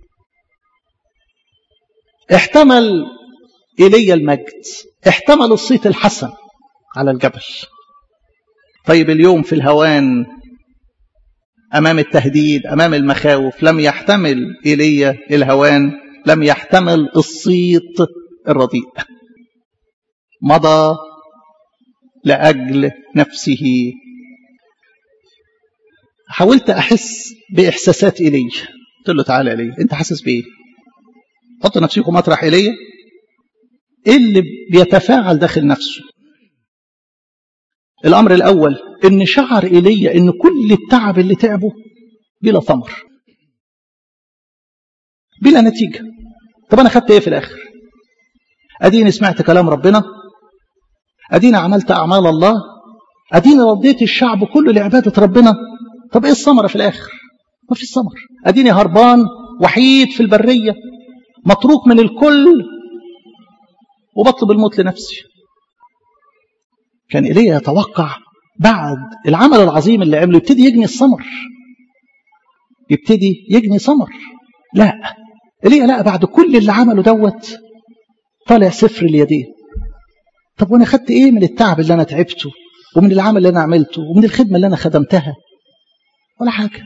احتمل ايليا المجد احتمل الصيت الحسن على الجبل طيب اليوم في الهوان امام التهديد امام المخاوف لم يحتمل ايليا الهوان لم يحتمل الصيت الرديء مضى لاجل نفسه حاولت احس باحساسات ايليا قلت له تعالى ايليا انت حاسس بايه حط نفسكم مطرح ايليا ايه اللي بيتفاعل داخل نفسه الامر الاول ان شعر ايليا ان كل التعب اللي تعبه بلا ثمر بلا نتيجه طب انا خدت ايه في الاخر اديني سمعت كلام ربنا اديني عملت اعمال الله اديني رديت الشعب كله لعباده ربنا طب ايه الثمره في الاخر ما فيش ثمر اديني هربان وحيد في البريه متروك من الكل وبطلب الموت لنفسي كان إيليا يتوقع بعد العمل العظيم اللي عمله يبتدي يجني الثمر يبتدي يجني ثمر لا إيليا لا بعد كل اللي عمله دوت طالع صفر اليدين طب وانا خدت ايه من التعب اللي انا تعبته ومن العمل اللي انا عملته ومن الخدمه اللي انا خدمتها ولا حاجه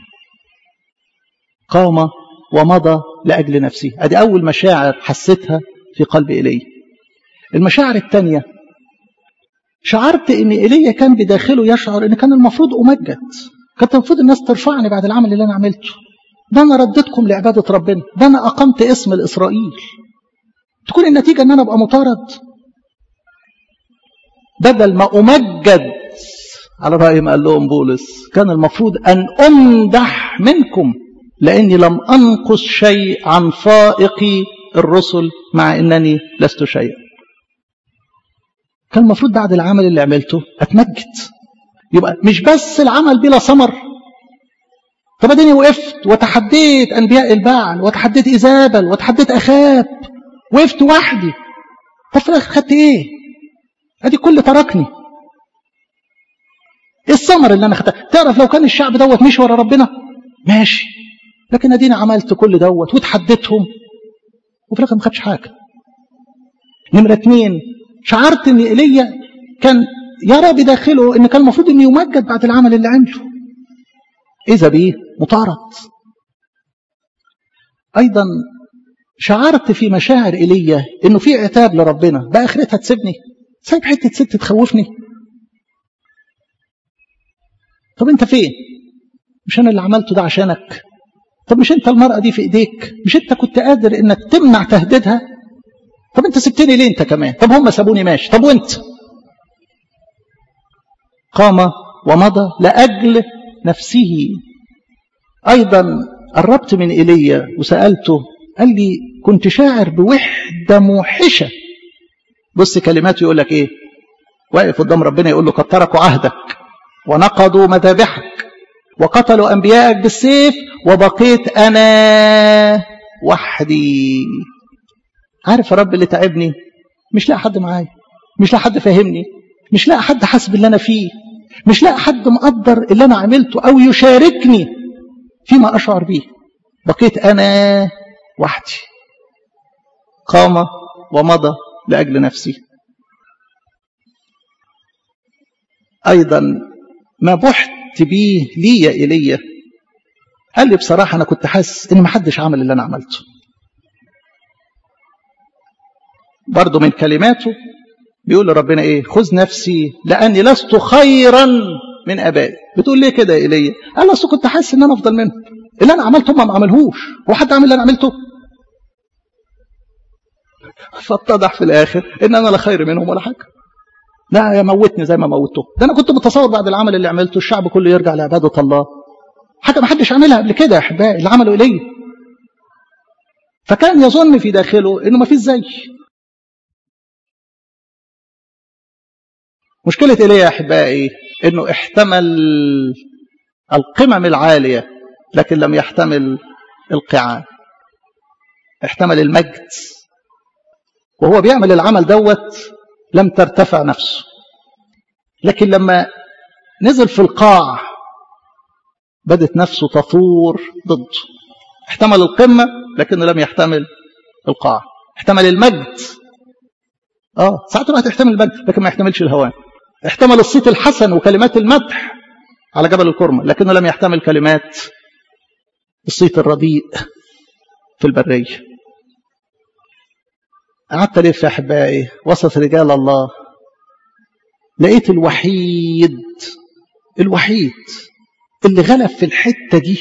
قام ومضى لاجل نفسه ادي اول مشاعر حسيتها في قلب ايليا المشاعر الثانيه شعرت ان ايليا كان بداخله يشعر ان كان المفروض امجد كانت المفروض الناس ترفعني بعد العمل اللي انا عملته ده انا ردتكم لعباده ربنا ده انا اقمت اسم الاسرائيل تكون النتيجه ان انا ابقى مطارد بدل ما امجد على راي ما قال لهم بولس كان المفروض ان امدح منكم لاني لم انقص شيء عن فائق الرسل مع انني لست شيئا كان المفروض بعد العمل اللي عملته اتمجد يبقى مش بس العمل بلا ثمر طب اديني وقفت وتحديت انبياء البعل وتحديت ايزابل وتحديت اخاب وقفت وحدي طب في الاخر خدت ايه ادي كل تركني ايه الثمر اللي انا خدتها تعرف لو كان الشعب دوت مشي ورا ربنا ماشي لكن اديني عملت كل دوت وتحديتهم وفي الاخر ما خدش حاجه نمره اثنين شعرت ان ايليا كان يرى بداخله ان كان المفروض انه يمجد بعد العمل اللي عمله اذا بيه مطارد ايضا شعرت في مشاعر ايليا انه في عتاب لربنا بقى اخرتها تسيبني سايب حته ست تخوفني طب انت فين مش انا اللي عملته ده عشانك طب مش انت المرأة دي في ايديك مش انت كنت قادر انك تمنع تهديدها طب انت سبتني ليه انت كمان طب هم سابوني ماشي طب وانت قام ومضى لأجل نفسه أيضا قربت من إيليا وسألته قال لي كنت شاعر بوحدة موحشة بص كلماته يقول لك ايه واقف قدام ربنا يقول له قد تركوا عهدك ونقضوا مذابحك وقتلوا أنبيائك بالسيف وبقيت أنا وحدي عارف يا رب اللي تعبني مش لاقي حد معايا مش لاقي حد فاهمني مش لاقي حد حاسب اللي أنا فيه مش لاقي حد مقدر اللي أنا عملته أو يشاركني فيما أشعر به بقيت أنا وحدي قام ومضى لأجل نفسي أيضا ما بحت بيه لي يا إيليا قال لي بصراحة أنا كنت حاسس إن محدش عمل اللي أنا عملته برضه من كلماته بيقول لربنا إيه خذ نفسي لأني لست خيرا من أبائي بتقول ليه كده يا إيليا قال أصل كنت حاسس إن أنا أفضل منهم اللي أنا عملته هم ما عملهوش هو حد عمل اللي أنا عملته فاتضح في الآخر إن أنا لا خير منهم ولا حاجة لا يا موتني زي ما موته ده أنا كنت متصور بعد العمل اللي عملته الشعب كله يرجع لعبادة الله حاجة ما حدش عملها قبل كده يا أحبائي اللي عملوا إليه فكان يظن في داخله إنه ما فيش زي مشكلة إليه يا أحبائي إنه احتمل القمم العالية لكن لم يحتمل القيعان احتمل المجد وهو بيعمل العمل دوت لم ترتفع نفسه لكن لما نزل في القاع بدت نفسه تثور ضده احتمل القمة لكنه لم يحتمل القاع احتمل المجد اه ساعات الواحد يحتمل المجد لكن ما يحتملش الهوان احتمل الصيت الحسن وكلمات المدح على جبل الكرمة لكنه لم يحتمل كلمات الصيت الرديء في البرية قعدت الف يا احبائي وسط رجال الله لقيت الوحيد الوحيد اللي غلب في الحته دي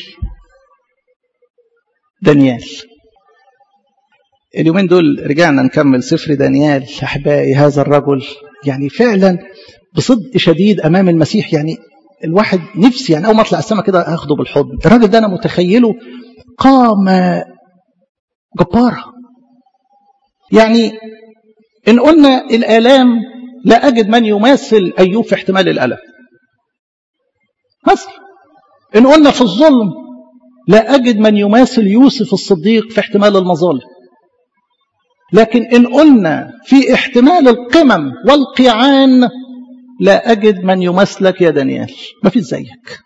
دانيال اليومين دول رجعنا نكمل سفر دانيال احبائي هذا الرجل يعني فعلا بصدق شديد امام المسيح يعني الواحد نفسي يعني اول ما اطلع السما كده اخده بالحضن الراجل ده انا متخيله قامه جباره يعني إن قلنا الآلام لا أجد من يماثل أيوب في احتمال الألم مثلا إن قلنا في الظلم لا أجد من يماثل يوسف الصديق في احتمال المظالم لكن إن قلنا في احتمال القمم والقيعان لا أجد من يمثلك يا دانيال ما في زيك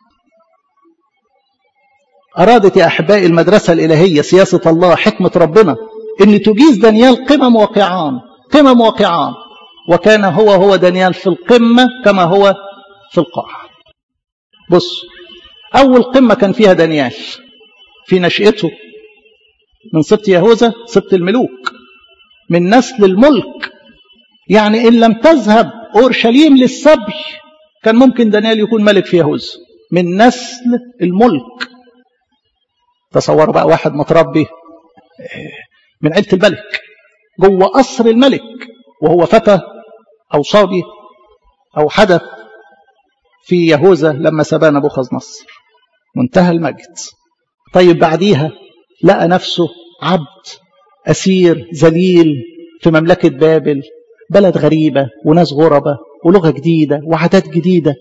أرادت يا أحبائي المدرسة الإلهية سياسة الله حكمة ربنا ان تجيز دانيال قمم وقعان قمم وقعان وكان هو هو دانيال في القمة كما هو في القاع بص أول قمة كان فيها دانيال في نشأته من سبط يهوذا سبط الملوك من نسل الملك يعني إن لم تذهب أورشليم للسبي كان ممكن دانيال يكون ملك في يهوذا من نسل الملك تصوروا بقى واحد متربي من عيلة الملك جوه قصر الملك وهو فتى أو صبي أو حدث في يهوذا لما سبى نبوخذ نصر منتهى المجد طيب بعديها لقى نفسه عبد أسير ذليل في مملكة بابل بلد غريبة وناس غربة ولغة جديدة وعادات جديدة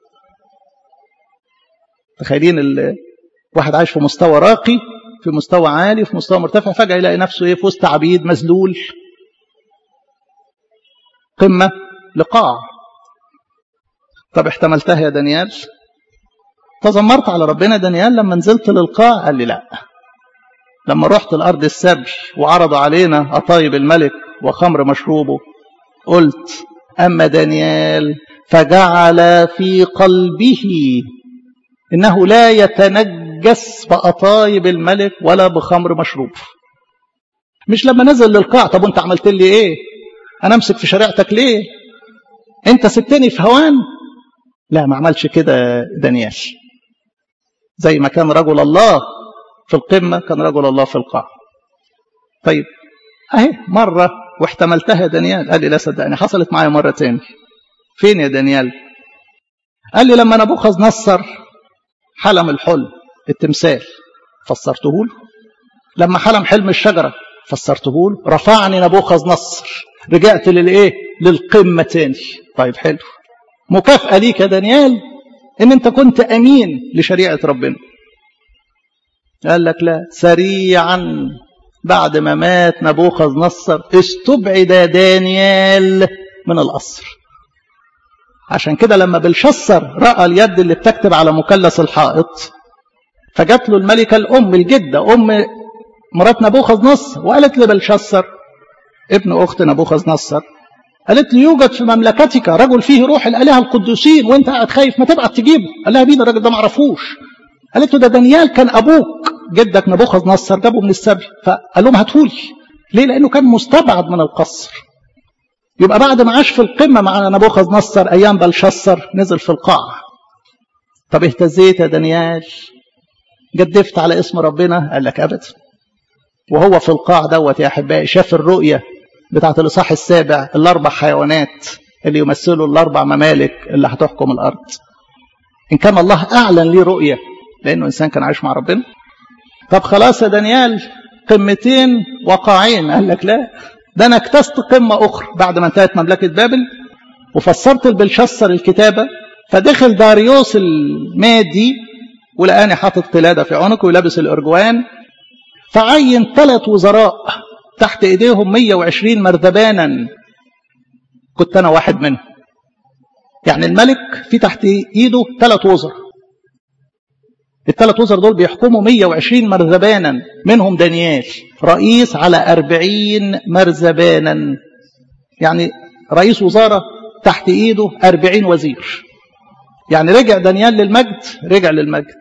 تخيلين واحد عايش في مستوى راقي في مستوى عالي في مستوى مرتفع فجأة يلاقي نفسه ايه في وسط عبيد مذلول قمة لقاع طب احتملتها يا دانيال تذمرت على ربنا دانيال لما نزلت للقاع قال لي لا لما رحت الأرض السبي وعرضوا علينا أطايب الملك وخمر مشروبه قلت أما دانيال فجعل في قلبه إنه لا يتنجس بأطايب الملك ولا بخمر مشروب مش لما نزل للقاع طب وانت عملت لي ايه انا امسك في شريعتك ليه انت سبتني في هوان لا ما عملش كده دانيال زي ما كان رجل الله في القمة كان رجل الله في القاع طيب اهي مرة واحتملتها يا دانيال قال لي لا صدقني حصلت معايا مرة تاني فين يا دانيال قال لي لما نبوخذ نصر حلم الحلم التمثال فسرته له لما حلم حلم الشجرة فسرته له رفعني نبوخذ نصر رجعت للايه للقمة تاني طيب حلو مكافأة ليك يا دانيال ان انت كنت امين لشريعة ربنا قال لك لا سريعا بعد ما مات نبوخذ نصر استبعد دانيال من القصر عشان كده لما بلشسر رأى اليد اللي بتكتب على مثلث الحائط فجات له الملكة الأم الجدة أم مرات نبوخذ نصر وقالت لبلشسر ابن أخت نبوخذ نصر قالت له يوجد في مملكتك رجل فيه روح الآلهة القدوسين وانت قاعد خايف ما تبعت تجيبه قال لها مين الراجل ده ما اعرفوش قالت له ده دانيال كان ابوك جدك نبوخذ نصر جابه من السبي فقال لهم هاتهولي ليه لانه كان مستبعد من القصر يبقى بعد ما عاش في القمه مع نبوخذ نصر ايام بلشسر نزل في القاع طب اهتزيت يا دانيال جدفت على اسم ربنا قال لك ابدا وهو في القاع دوت يا احبائي شاف الرؤيه بتاعت الاصحاح السابع الاربع حيوانات اللي يمثلوا الاربع ممالك اللي هتحكم الارض ان كان الله اعلن ليه رؤيه لانه انسان كان عايش مع ربنا طب خلاص يا دانيال قمتين وقاعين قال لك لا ده انا اكتست قمه اخرى بعد ما انتهت مملكه بابل وفسرت البلشسر الكتابه فدخل داريوس المادي ولقاني حاطط قلاده في عنقه ولابس الارجوان فعين ثلاث وزراء تحت ايديهم 120 مرذبانا كنت انا واحد منهم يعني الملك في تحت ايده ثلاث وزراء الثلاث وزراء دول بيحكموا 120 مرذبانا منهم دانيال رئيس على 40 مرذبانا يعني رئيس وزارة تحت ايده 40 وزير يعني رجع دانيال للمجد رجع للمجد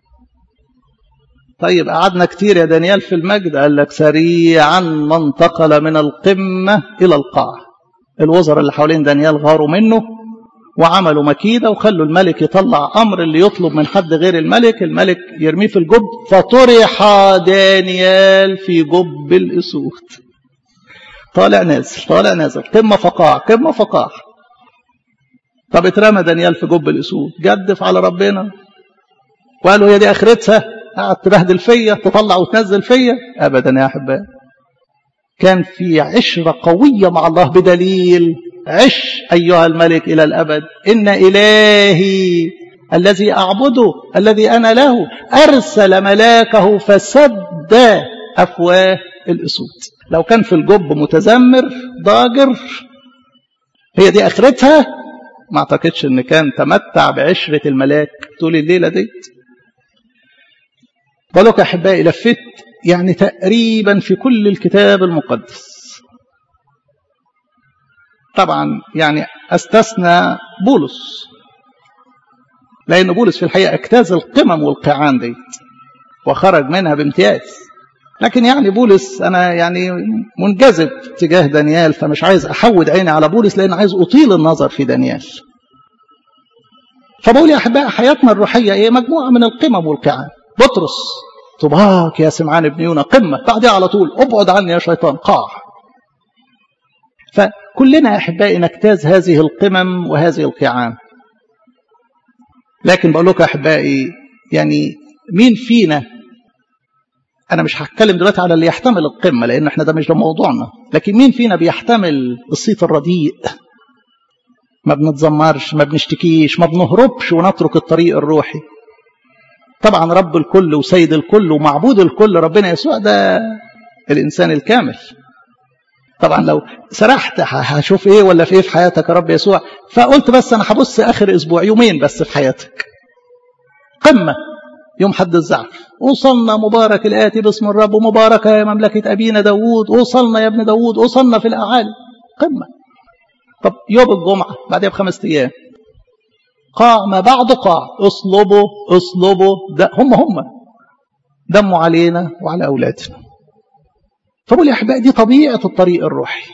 طيب قعدنا كتير يا دانيال في المجد قال لك سريعا ما انتقل من القمة إلى القاع الوزراء اللي حوالين دانيال غاروا منه وعملوا مكيدة وخلوا الملك يطلع أمر اللي يطلب من حد غير الملك الملك يرميه في الجب فطرح دانيال في جب الأسود طالع نازل طالع نازل قمة فقاع قمة فقاع طب اترمى دانيال في جب الأسود جدف على ربنا وقالوا هي دي آخرتها قاعد تبهدل فيا تطلع وتنزل فيا ابدا يا احبائي كان في عشرة قوية مع الله بدليل عش أيها الملك إلى الأبد إن إلهي الذي أعبده الذي أنا له أرسل ملاكه فسد أفواه الأسود لو كان في الجب متذمر ضاجر هي دي آخرتها ما أعتقدش إن كان تمتع بعشرة الملاك طول الليلة ديت بالك يا أحبائي لفت يعني تقريبا في كل الكتاب المقدس طبعا يعني استثنى بولس لأن بولس في الحقيقة اجتاز القمم والقيعان ديت وخرج منها بامتياز لكن يعني بولس أنا يعني منجذب تجاه دانيال فمش عايز أحود عيني على بولس لأن عايز أطيل النظر في دانيال فبقول يا أحبائي حياتنا الروحية إيه مجموعة من القمم والقيعان بطرس طباك يا سمعان بن يونا قمة بعدها على طول ابعد عني يا شيطان قاع فكلنا يا أحبائي نجتاز هذه القمم وهذه القيعان لكن بقول لكم يا أحبائي يعني مين فينا أنا مش هتكلم دلوقتي على اللي يحتمل القمة لأن احنا ده مش ده موضوعنا لكن مين فينا بيحتمل الصيت الرديء ما بنتذمرش ما بنشتكيش ما بنهربش ونترك الطريق الروحي طبعا رب الكل وسيد الكل ومعبود الكل ربنا يسوع ده الإنسان الكامل طبعا لو سرحت هشوف ايه ولا في ايه في حياتك يا رب يسوع فقلت بس انا هبص اخر اسبوع يومين بس في حياتك قمة يوم حد الزعف وصلنا مبارك الآتي باسم الرب ومبارك يا مملكة أبينا داوود وصلنا يا ابن داوود وصلنا في الأعالي قمة طب يوم الجمعة بعدها بخمس أيام قاع ما بعد قاع اصلبوا اصلبوا ده هم هم دموا علينا وعلى أولادنا فبقول يا أحبائي دي طبيعة الطريق الروحي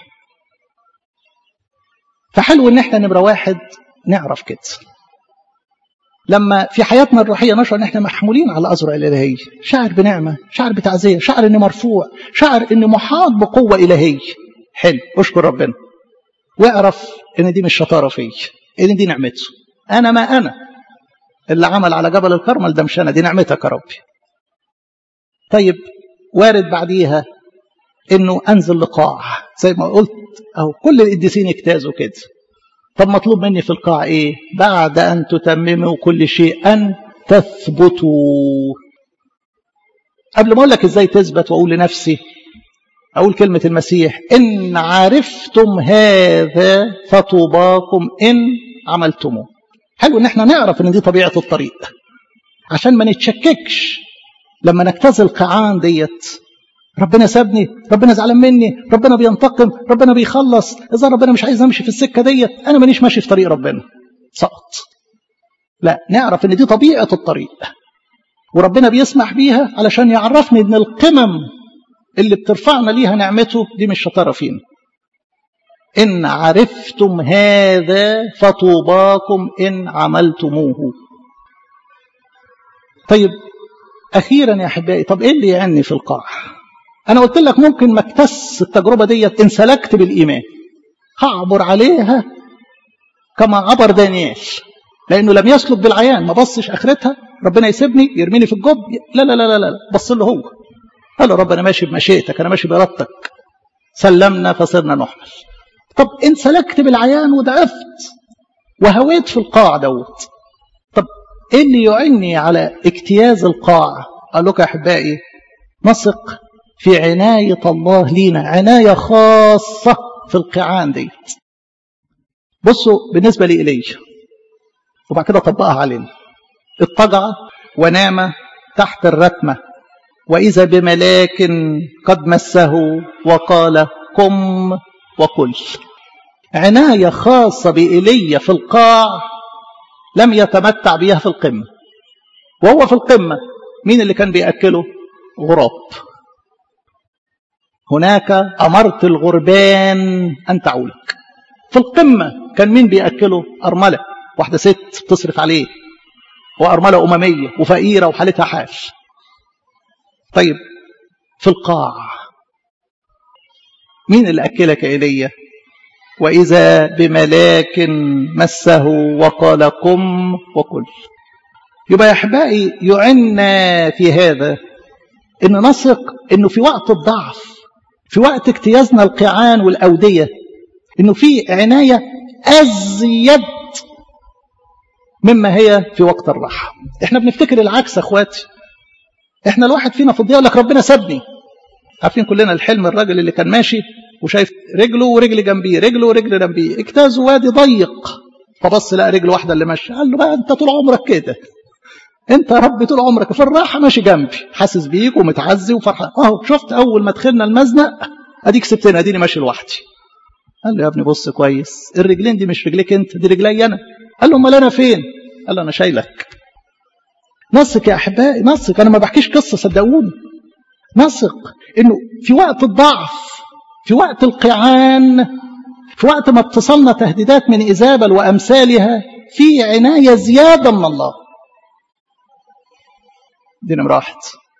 فحلو ان احنا نمرة واحد نعرف كده لما في حياتنا الروحية نشعر ان احنا محمولين على أزرع الإلهية شعر بنعمة شعر بتعزية شعر اني مرفوع شعر اني محاط بقوة إلهية حلو اشكر ربنا واعرف ان دي مش شطارة فيا ان دي نعمته انا ما انا اللي عمل على جبل الكرمل ده مش انا دي نعمتك يا ربي طيب وارد بعديها انه انزل لقاع زي ما قلت اهو كل القديسين اجتازوا كده طب مطلوب مني في القاع ايه بعد ان تتمموا كل شيء ان تثبتوا قبل ما اقول لك ازاي تثبت واقول لنفسي اقول كلمه المسيح ان عرفتم هذا فطوباكم ان عملتموه حلو ان احنا نعرف ان دي طبيعه الطريق عشان ما نتشككش لما نجتاز القاعان ديت ربنا سابني ربنا زعلان مني ربنا بينتقم ربنا بيخلص اذا ربنا مش عايز امشي في السكه ديت انا مانيش ماشي في طريق ربنا سقط لا نعرف ان دي طبيعه الطريق وربنا بيسمح بيها علشان يعرفني ان القمم اللي بترفعنا ليها نعمته دي مش شطاره فينا ان عرفتم هذا فطوباكم ان عملتموه طيب اخيرا يا احبائي طب ايه اللي يعني في القاع انا قلت لك ممكن ما اكتس التجربه ديت ان سلكت بالايمان هعبر عليها كما عبر دانيال لانه لم يسلك بالعيان ما بصش اخرتها ربنا يسيبني يرميني في الجب لا لا لا لا لا بص له هو قال له رب انا ماشي بمشيئتك انا ماشي بارادتك سلمنا فصرنا نحمل طب ان سلكت بالعيان وضعفت وهويت في القاع دوت طب ايه اللي يعني على اجتياز القاع قال لك يا احبائي نثق في عناية الله لينا عناية خاصة في القيعان ديت بصوا بالنسبة لي إلي وبعد كده طبقها علينا اضطجع ونام تحت الرتمة وإذا بملاك قد مسه وقال قم وكل عناية خاصة بإيليا في القاع لم يتمتع بها في القمة وهو في القمة مين اللي كان بيأكله غراب هناك أمرت الغربان أن تعولك في القمة كان مين بيأكله أرملة واحدة ست بتصرف عليه وأرملة أممية وفقيرة وحالتها حال طيب في القاع مين اللي أكلك إيليا وإذا بملاك مسه وقال قم وكل يبقى يا أحبائي يعنا في هذا إن نثق إنه في وقت الضعف في وقت اجتيازنا القيعان والأودية إنه في عناية أزيد مما هي في وقت الراحة إحنا بنفتكر العكس أخواتي إحنا الواحد فينا في الضياء لك ربنا سابني عارفين كلنا الحلم الراجل اللي كان ماشي وشايف رجله ورجل جنبيه رجله ورجل جنبيه اجتازوا وادي ضيق فبص لقى رجل واحده اللي ماشيه قال له بقى انت طول عمرك كده انت يا رب طول عمرك في الراحه ماشي جنبي حاسس بيك ومتعزي وفرحان اهو شفت اول ما دخلنا المزنق اديك سبتني اديني ماشي لوحدي قال له يا ابني بص كويس الرجلين دي مش رجليك انت دي رجلي انا قال له امال انا فين قال له انا شايلك نثق يا احبائي نثق انا ما بحكيش قصه صدقوني نثق انه في وقت الضعف في وقت القيعان في وقت ما اتصلنا تهديدات من إزابل وأمثالها في عناية زيادة من الله دي نمرة واحد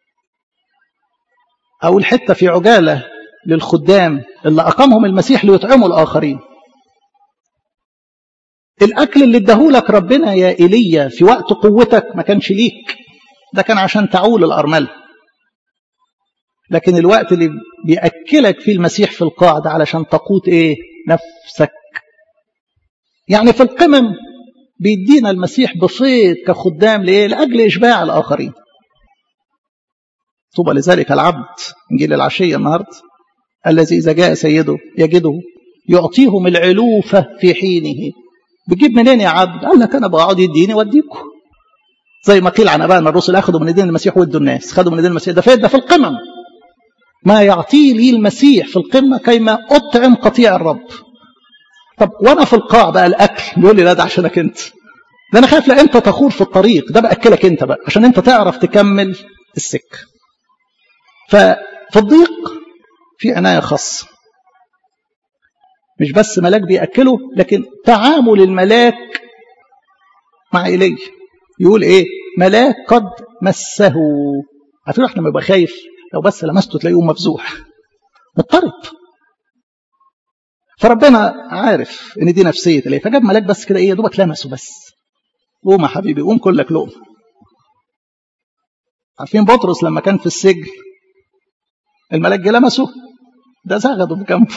أول حتة في عجالة للخدام اللي أقامهم المسيح ليطعموا الآخرين الأكل اللي اداهولك ربنا يا إيليا في وقت قوتك ما كانش ليك ده كان عشان تعول الأرملة لكن الوقت اللي بيأكلك فيه المسيح في القاع ده علشان تقوت ايه نفسك يعني في القمم بيدينا المسيح بفيض كخدام لإيه لأجل إشباع الآخرين طوبى لذلك العبد نجيل العشية النهاردة الذي إذا جاء سيده يجده يعطيهم العلوفة في حينه بتجيب منين يا عبد قال لك أنا بقعد يديني واديكم زي ما قيل عن أبائنا الرسل أخذوا من ايدين المسيح وادوا الناس خدوا من ايدين المسيح ده فين ده في القمم ما يعطيه لي المسيح في القمة كيما أطعم قطيع الرب طب وأنا في القاع بقى الأكل بيقول لي لا ده عشانك أنت ده أنا خايف لا أنت تخور في الطريق ده بأكلك أنت بقى عشان أنت تعرف تكمل السك ففي الضيق في عناية خاصة مش بس ملاك بيأكله لكن تعامل الملاك مع إليه يقول إيه ملاك قد مسه عارفين احنا لما يبقى خايف لو بس لمسته تلاقيه مفزوح مضطرب فربنا عارف ان دي نفسيه ليه فجاب ملاك بس كده ايه يا دوبك لمسه بس قوم يا حبيبي قوم كلك لقمه عارفين بطرس لما كان في السجن الملاك جه لمسه ده زغده بجنبه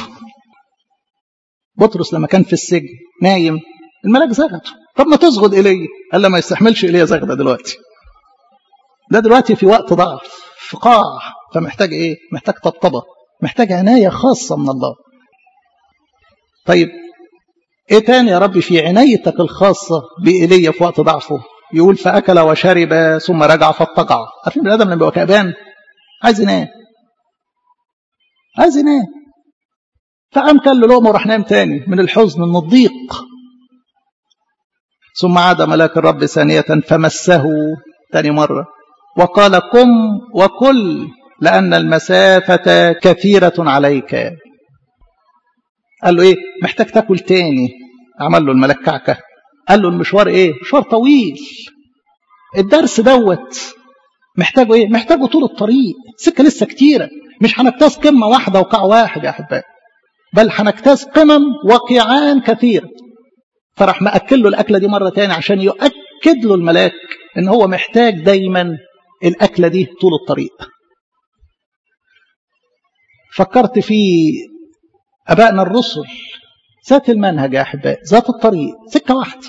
بطرس لما كان في السجن نايم الملاك زغده طب ما تزغد ايليا قال له ما يستحملش ايليا زغده دلوقتي ده دلوقتي في وقت ضعف في قاع فمحتاج ايه محتاج طبطبه محتاج عنايه خاصه من الله طيب ايه تاني يا رب في عنايتك الخاصه بايليا في وقت ضعفه يقول فاكل وشرب ثم رجع فاضطجع عارفين البني ادم لما بيبقى كأبان عايز ينام عايز ينام فقام كل له لقمه وراح نام تاني من الحزن من الضيق ثم عاد ملاك الرب ثانية فمسه تاني مرة وقال قم وكل لأن المسافة كثيرة عليك قال له ايه محتاج تاكل تاني عمل له الملاك كعكة قال له المشوار ايه مشوار طويل الدرس دوت محتاجه ايه محتاجه طول الطريق سكة لسه كتيرة مش هنجتاز قمة واحدة وقاع واحد يا أحبائي بل هنجتاز قمم وقيعان كثيرة فراح مأكل له الأكلة دي مرة تاني عشان يؤكد له الملاك إن هو محتاج دايما الأكلة دي طول الطريق فكرت في أبائنا الرسل ذات المنهج يا أحبائي ذات الطريق سكة واحدة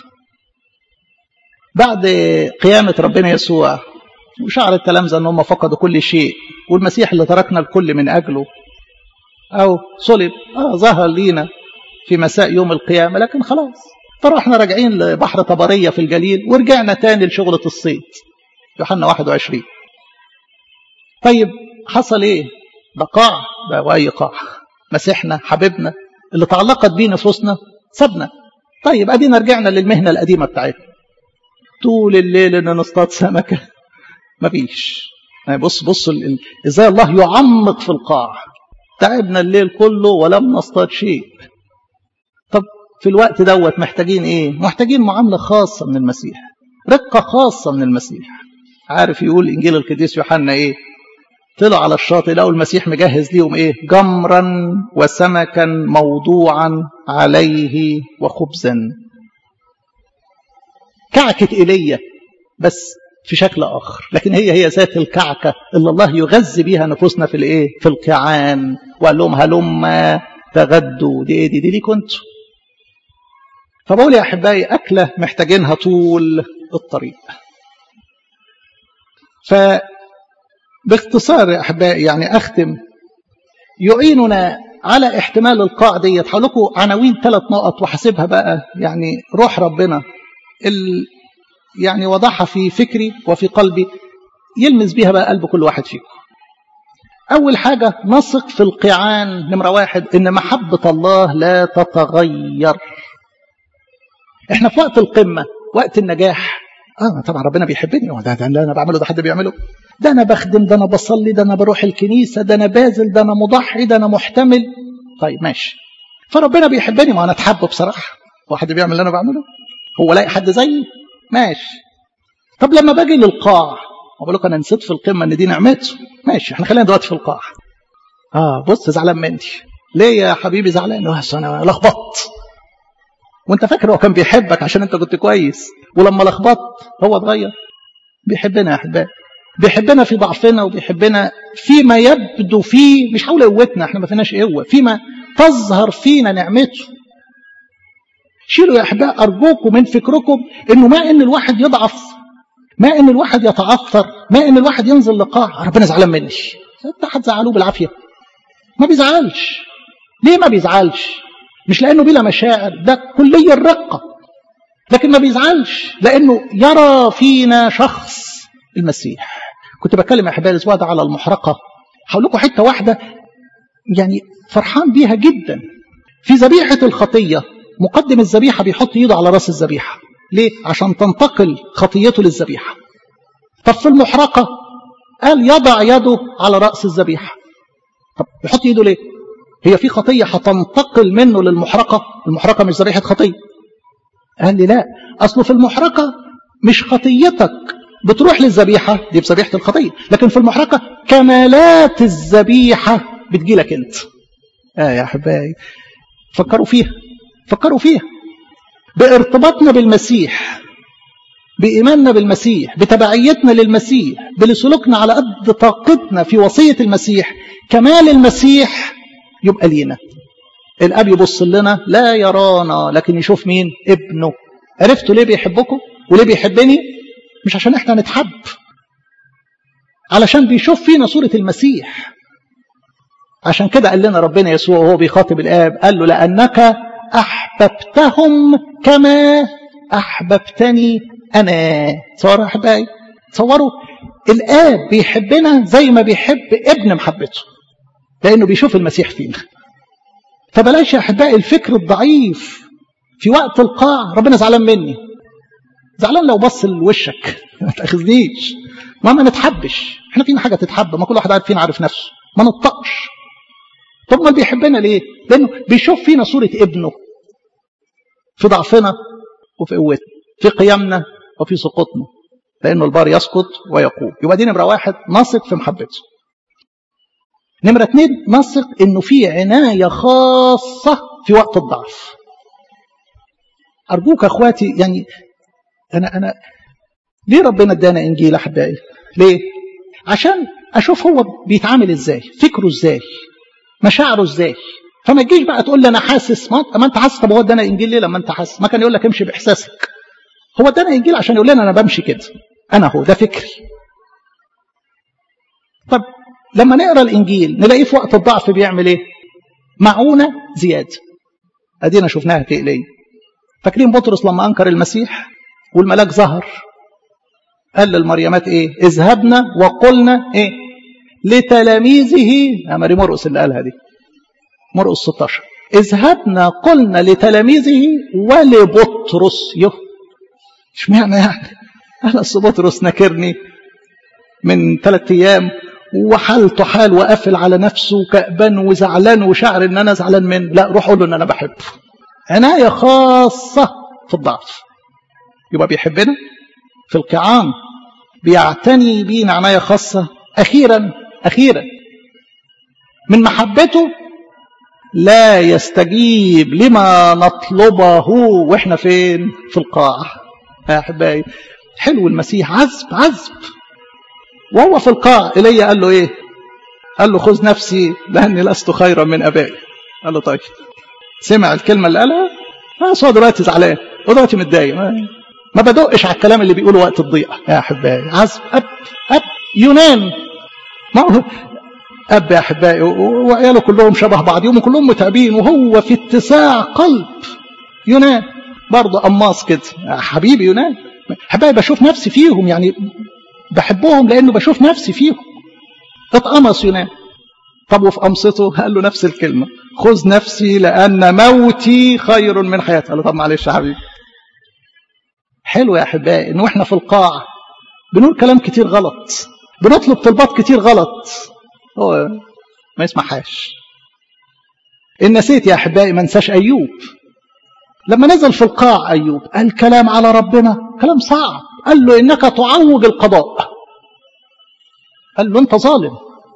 بعد قيامة ربنا يسوع وشعر التلامذة ان هم فقدوا كل شيء والمسيح اللي تركنا الكل من اجله او صلب اه ظهر لينا في مساء يوم القيامه لكن خلاص فرحنا راجعين لبحر طبريه في الجليل ورجعنا تاني لشغله الصيد يوحنا 21 طيب حصل ايه ده قاع ده واي قاع مسيحنا حبيبنا اللي تعلقت بيه نفوسنا سابنا طيب ادينا رجعنا للمهنه القديمه بتاعتنا طول الليل ان نصطاد سمكه مفيش يعني بص بص ازاي الله يعمق في القاع تعبنا الليل كله ولم نصطاد شيء طب في الوقت دوت محتاجين ايه محتاجين معامله خاصه من المسيح رقه خاصه من المسيح عارف يقول انجيل القديس يوحنا ايه طلعوا على الشاطئ لقوا المسيح مجهز ليهم ايه جمرا وسمكا موضوعا عليه وخبزا كعكه ايليا بس في شكل آخر لكن هي هي ذات الكعكة اللي الله يغذي بيها نفوسنا في الايه في القيعان وقال لهم هلما تغدوا دي ايه دي دي, دي كنتوا فبقول يا أحبائي أكلة محتاجينها طول الطريق فباختصار يا أحبائي يعني أختم يعيننا على احتمال القاع ديت هقول لكم عناوين ثلاث نقط وحاسبها بقى يعني روح ربنا ال يعني وضعها في فكري وفي قلبي يلمس بيها بقى قلب كل واحد فيكم أول حاجة نثق في القيعان نمرة واحد إن محبة الله لا تتغير إحنا في وقت القمة وقت النجاح آه طبعا ربنا بيحبني ده, ده اللي أنا بعمله ده حد بيعمله ده أنا بخدم ده أنا بصلي ده أنا بروح الكنيسة ده أنا باذل ده أنا مضحي ده أنا محتمل طيب ماشي فربنا بيحبني ما أنا أتحب بصراحة واحد بيعمل اللي أنا بعمله هو لاقي حد زيي ماشي طب لما باجي للقاع بقول لك انا نسيت في القمه ان دي نعمته ماشي احنا خلينا دلوقتي في القاع اه بص زعلان مني ليه يا حبيبي زعلان انا لخبطت وانت فاكر هو كان بيحبك عشان انت كنت كويس ولما لخبطت هو اتغير بيحبنا يا احبائي بيحبنا في ضعفنا وبيحبنا فيما يبدو فيه مش حول قوتنا احنا ما فيناش قوه فيما تظهر فينا نعمته شيلوا يا احباء ارجوكم من فكركم انه ما ان الواحد يضعف ما ان الواحد يتعثر ما ان الواحد ينزل لقاع ربنا زعلان مني انت هتزعلوه بالعافيه ما بيزعلش ليه ما بيزعلش مش لانه بلا مشاعر ده كلي الرقه لكن ما بيزعلش لانه يرى فينا شخص المسيح كنت بتكلم يا احبائي الاسبوع ده على المحرقه هقول لكم حته واحده يعني فرحان بيها جدا في ذبيحه الخطيه مقدم الذبيحة بيحط ايده على راس الذبيحة ليه؟ عشان تنتقل خطيته للذبيحة طب في المحرقة قال يضع يده على رأس الذبيحة طب يحط ايده ليه؟ هي في خطية هتنتقل منه للمحرقة المحرقة مش ذبيحة خطية قال لي لا أصله في المحرقة مش خطيتك بتروح للذبيحة دي بذبيحة الخطية لكن في المحرقة كمالات الذبيحة بتجيلك انت آه يا أحبائي فكروا فيها فكروا فيها بارتباطنا بالمسيح بإيماننا بالمسيح بتبعيتنا للمسيح بسلوكنا على قد طاقتنا في وصية المسيح كمال المسيح يبقى لينا الأب يبص لنا لا يرانا لكن يشوف مين ابنه عرفتوا ليه بيحبكم وليه بيحبني مش عشان احنا نتحب علشان بيشوف فينا صورة المسيح عشان كده قال لنا ربنا يسوع وهو بيخاطب الآب قال له لأنك أحببتهم كما أحببتني أنا تصوروا أحبائي تصوروا الآب بيحبنا زي ما بيحب ابن محبته لأنه بيشوف المسيح فينا فبلاش يا أحبائي الفكر الضعيف في وقت القاع ربنا زعلان مني زعلان لو بص لوشك ما تاخذنيش ما ما نتحبش احنا فينا حاجه تتحب ما كل واحد عارف فينا عارف نفسه ما نطقش طب ما بيحبنا ليه لانه بيشوف فينا صوره ابنه في ضعفنا وفي قوتنا في قيامنا وفي سقوطنا لانه البار يسقط ويقوم يبقى دي نمره واحد نثق في محبته نمره اثنين نثق انه في عنايه خاصه في وقت الضعف ارجوك اخواتي يعني انا انا ليه ربنا ادانا انجيل احبائي ليه عشان اشوف هو بيتعامل ازاي فكره ازاي مشاعره ازاي فما تجيش بقى تقول لي انا حاسس ما, ما انت حاسس طب هو ادانا انجيل ليه لما انت حاسس ما كان يقول لك امشي باحساسك هو ادانا انجيل عشان يقول لنا انا بمشي كده انا هو ده فكري طب لما نقرا الانجيل نلاقيه في وقت الضعف بيعمل ايه معونه زياده ادينا شفناها في ايليا فاكرين بطرس لما انكر المسيح والملاك ظهر قال للمريمات ايه اذهبنا وقلنا ايه لتلاميذه امري مرقس اللي قالها دي مرقس 16 اذهبنا قلنا لتلاميذه ولبطرس يه اشمعنى يعني انا اصل بطرس نكرني من ثلاث ايام وحالته حال وقافل على نفسه كأبان وزعلان وشعر ان انا زعلان منه لا روح قول له ان انا بحبه عنايه خاصه في الضعف يبقى بيحبنا في القيعان بيعتني بينا عناية خاصة أخيرا أخيرا من محبته لا يستجيب لما نطلبه واحنا فين في القاع يا احبائي حلو المسيح عذب عذب وهو في القاع ايليا قال له ايه قال له خذ نفسي لاني لست خيرا من ابائي قال له طيب سمع الكلمه اللي قالها بس هو دلوقتي زعلان ودلوقتي متضايق ما بدقش على الكلام اللي بيقوله وقت الضيقه يا احبائي عزب اب اب يونان ما هو اب يا احبائي وعياله كلهم شبه بعضهم وكلهم متعبين وهو في اتساع قلب يونان برضه قماص كده حبيبي يونان احبائي بشوف نفسي فيهم يعني بحبهم لانه بشوف نفسي فيهم اتقمص يونان طب وفي قمصته قال له نفس الكلمه خذ نفسي لان موتي خير من حياتي قال له طب معلش يا حبيبي حلو يا احبائي ان واحنا في القاع بنقول كلام كتير غلط بنطلب طلبات كتير غلط هو ما يسمعهاش ان نسيت يا احبائي ما انساش ايوب لما نزل في القاع ايوب قال كلام على ربنا كلام صعب قال له انك تعوج القضاء قال له انت ظالم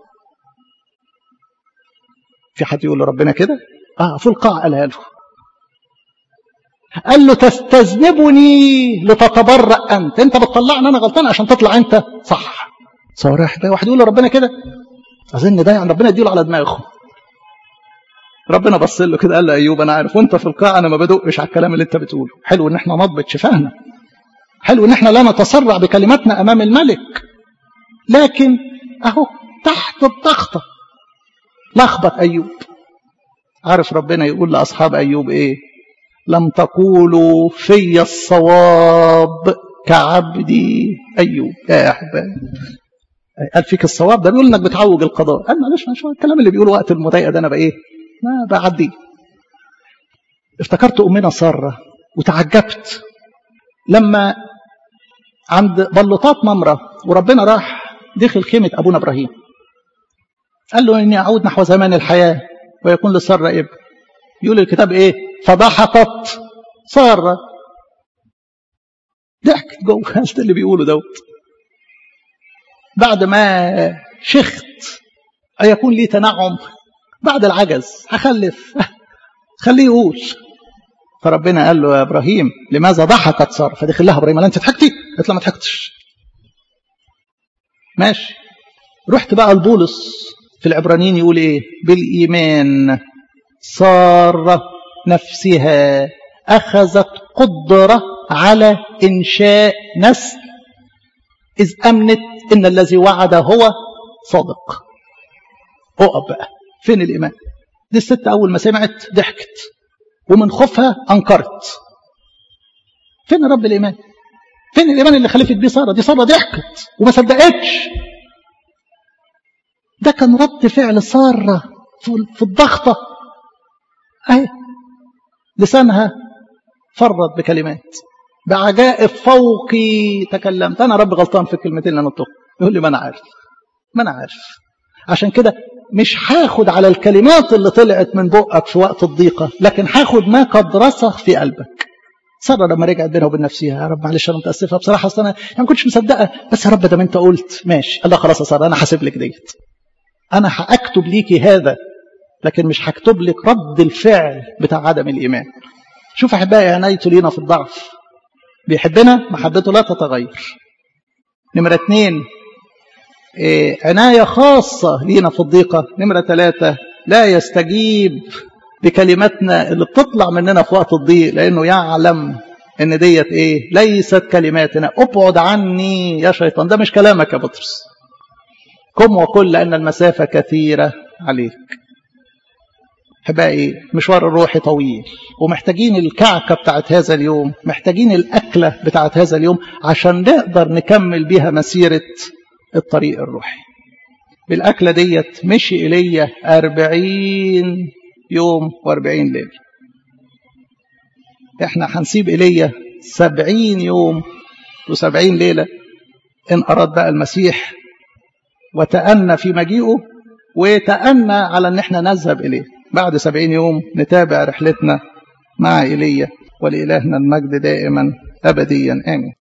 في حد يقول لربنا كده اه في القاع قالها له قال له تستذنبني لتتبرأ أنت أنت بتطلعني أنا غلطان عشان تطلع أنت صح صراحة ده واحد يقول لربنا كده أظن ده يعني ربنا يديله على دماغه ربنا بص له كده قال له أيوب أنا عارف وأنت في القاع أنا ما بدقش على الكلام اللي أنت بتقوله حلو إن إحنا نضبط شفاهنا حلو إن إحنا لا نتسرع بكلماتنا أمام الملك لكن أهو تحت الضغطة لخبط أيوب عارف ربنا يقول لأصحاب أيوب إيه لم تقولوا في الصواب كعبدي أيوب يا أحبابي قال فيك الصواب ده بيقول انك بتعوج القضاء قال معلش معلش الكلام اللي بيقوله وقت المضايقه ده انا بقى ايه ما بعديه افتكرت امنا ساره وتعجبت لما عند بلطات ممره وربنا راح دخل خيمه ابونا ابراهيم قال له اني اعود نحو زمان الحياه ويكون لساره ابن يقول الكتاب ايه فضحكت ساره ضحكت جوه ده اللي بيقوله دوت بعد ما شخت أيكون لي تنعم بعد العجز هخلف خليه يقول فربنا قال له يا إبراهيم لماذا ضحكت سارة فدخل لها إبراهيم قال أنت ضحكتي قالت له ما ضحكتش ماشي رحت بقى لبولس في العبرانيين يقول إيه بالإيمان سارة نفسها أخذت قدرة على إنشاء نسل إذ أمنت إن الذي وعد هو صادق اقف بقى فين الإيمان دي الست أول ما سمعت ضحكت ومن خوفها أنكرت فين رب الإيمان فين الإيمان اللي خلفت بيه سارة دي سارة ضحكت وما صدقتش ده كان رد فعل سارة في الضغطة أهي لسانها فرط بكلمات بعجائب فوقي تكلمت أنا رب غلطان في الكلمتين اللي أنا قلتهم يقول لي ما أنا عارف ما أنا عارف عشان كده مش هاخد على الكلمات اللي طلعت من بقك في وقت الضيقة لكن هاخد ما قد رسخ في قلبك سارة لما رجعت بينها وبين نفسها يا رب معلش انا متاسفه بصراحه اصل انا يعني ما كنتش مصدقه بس يا رب ده ما انت قلت ماشي الله خلاص يا ساره انا هسيب لك ديت انا هاكتب ليكي هذا لكن مش هكتب لك رد الفعل بتاع عدم الايمان شوف احبائي عنايته لينا في الضعف بيحبنا محبته لا تتغير نمرة اتنين إيه عناية خاصة لينا في الضيقة نمرة ثلاثة لا يستجيب بكلماتنا اللي بتطلع مننا في وقت الضيق لأنه يعلم إن ديت إيه ليست كلماتنا ابعد عني يا شيطان ده مش كلامك يا بطرس قم وقل لأن المسافة كثيرة عليك أحبائي مشوار الروحي طويل ومحتاجين الكعكة بتاعت هذا اليوم محتاجين الأكلة بتاعت هذا اليوم عشان نقدر نكمل بيها مسيرة الطريق الروحي بالأكلة ديت مشي إلي أربعين يوم وأربعين ليلة احنا هنسيب إلي سبعين يوم وسبعين ليلة إن أراد بقى المسيح وتأنى في مجيئه وتأنى على أن احنا نذهب إليه بعد سبعين يوم نتابع رحلتنا مع إيليا ولإلهنا المجد دائما أبديا آمين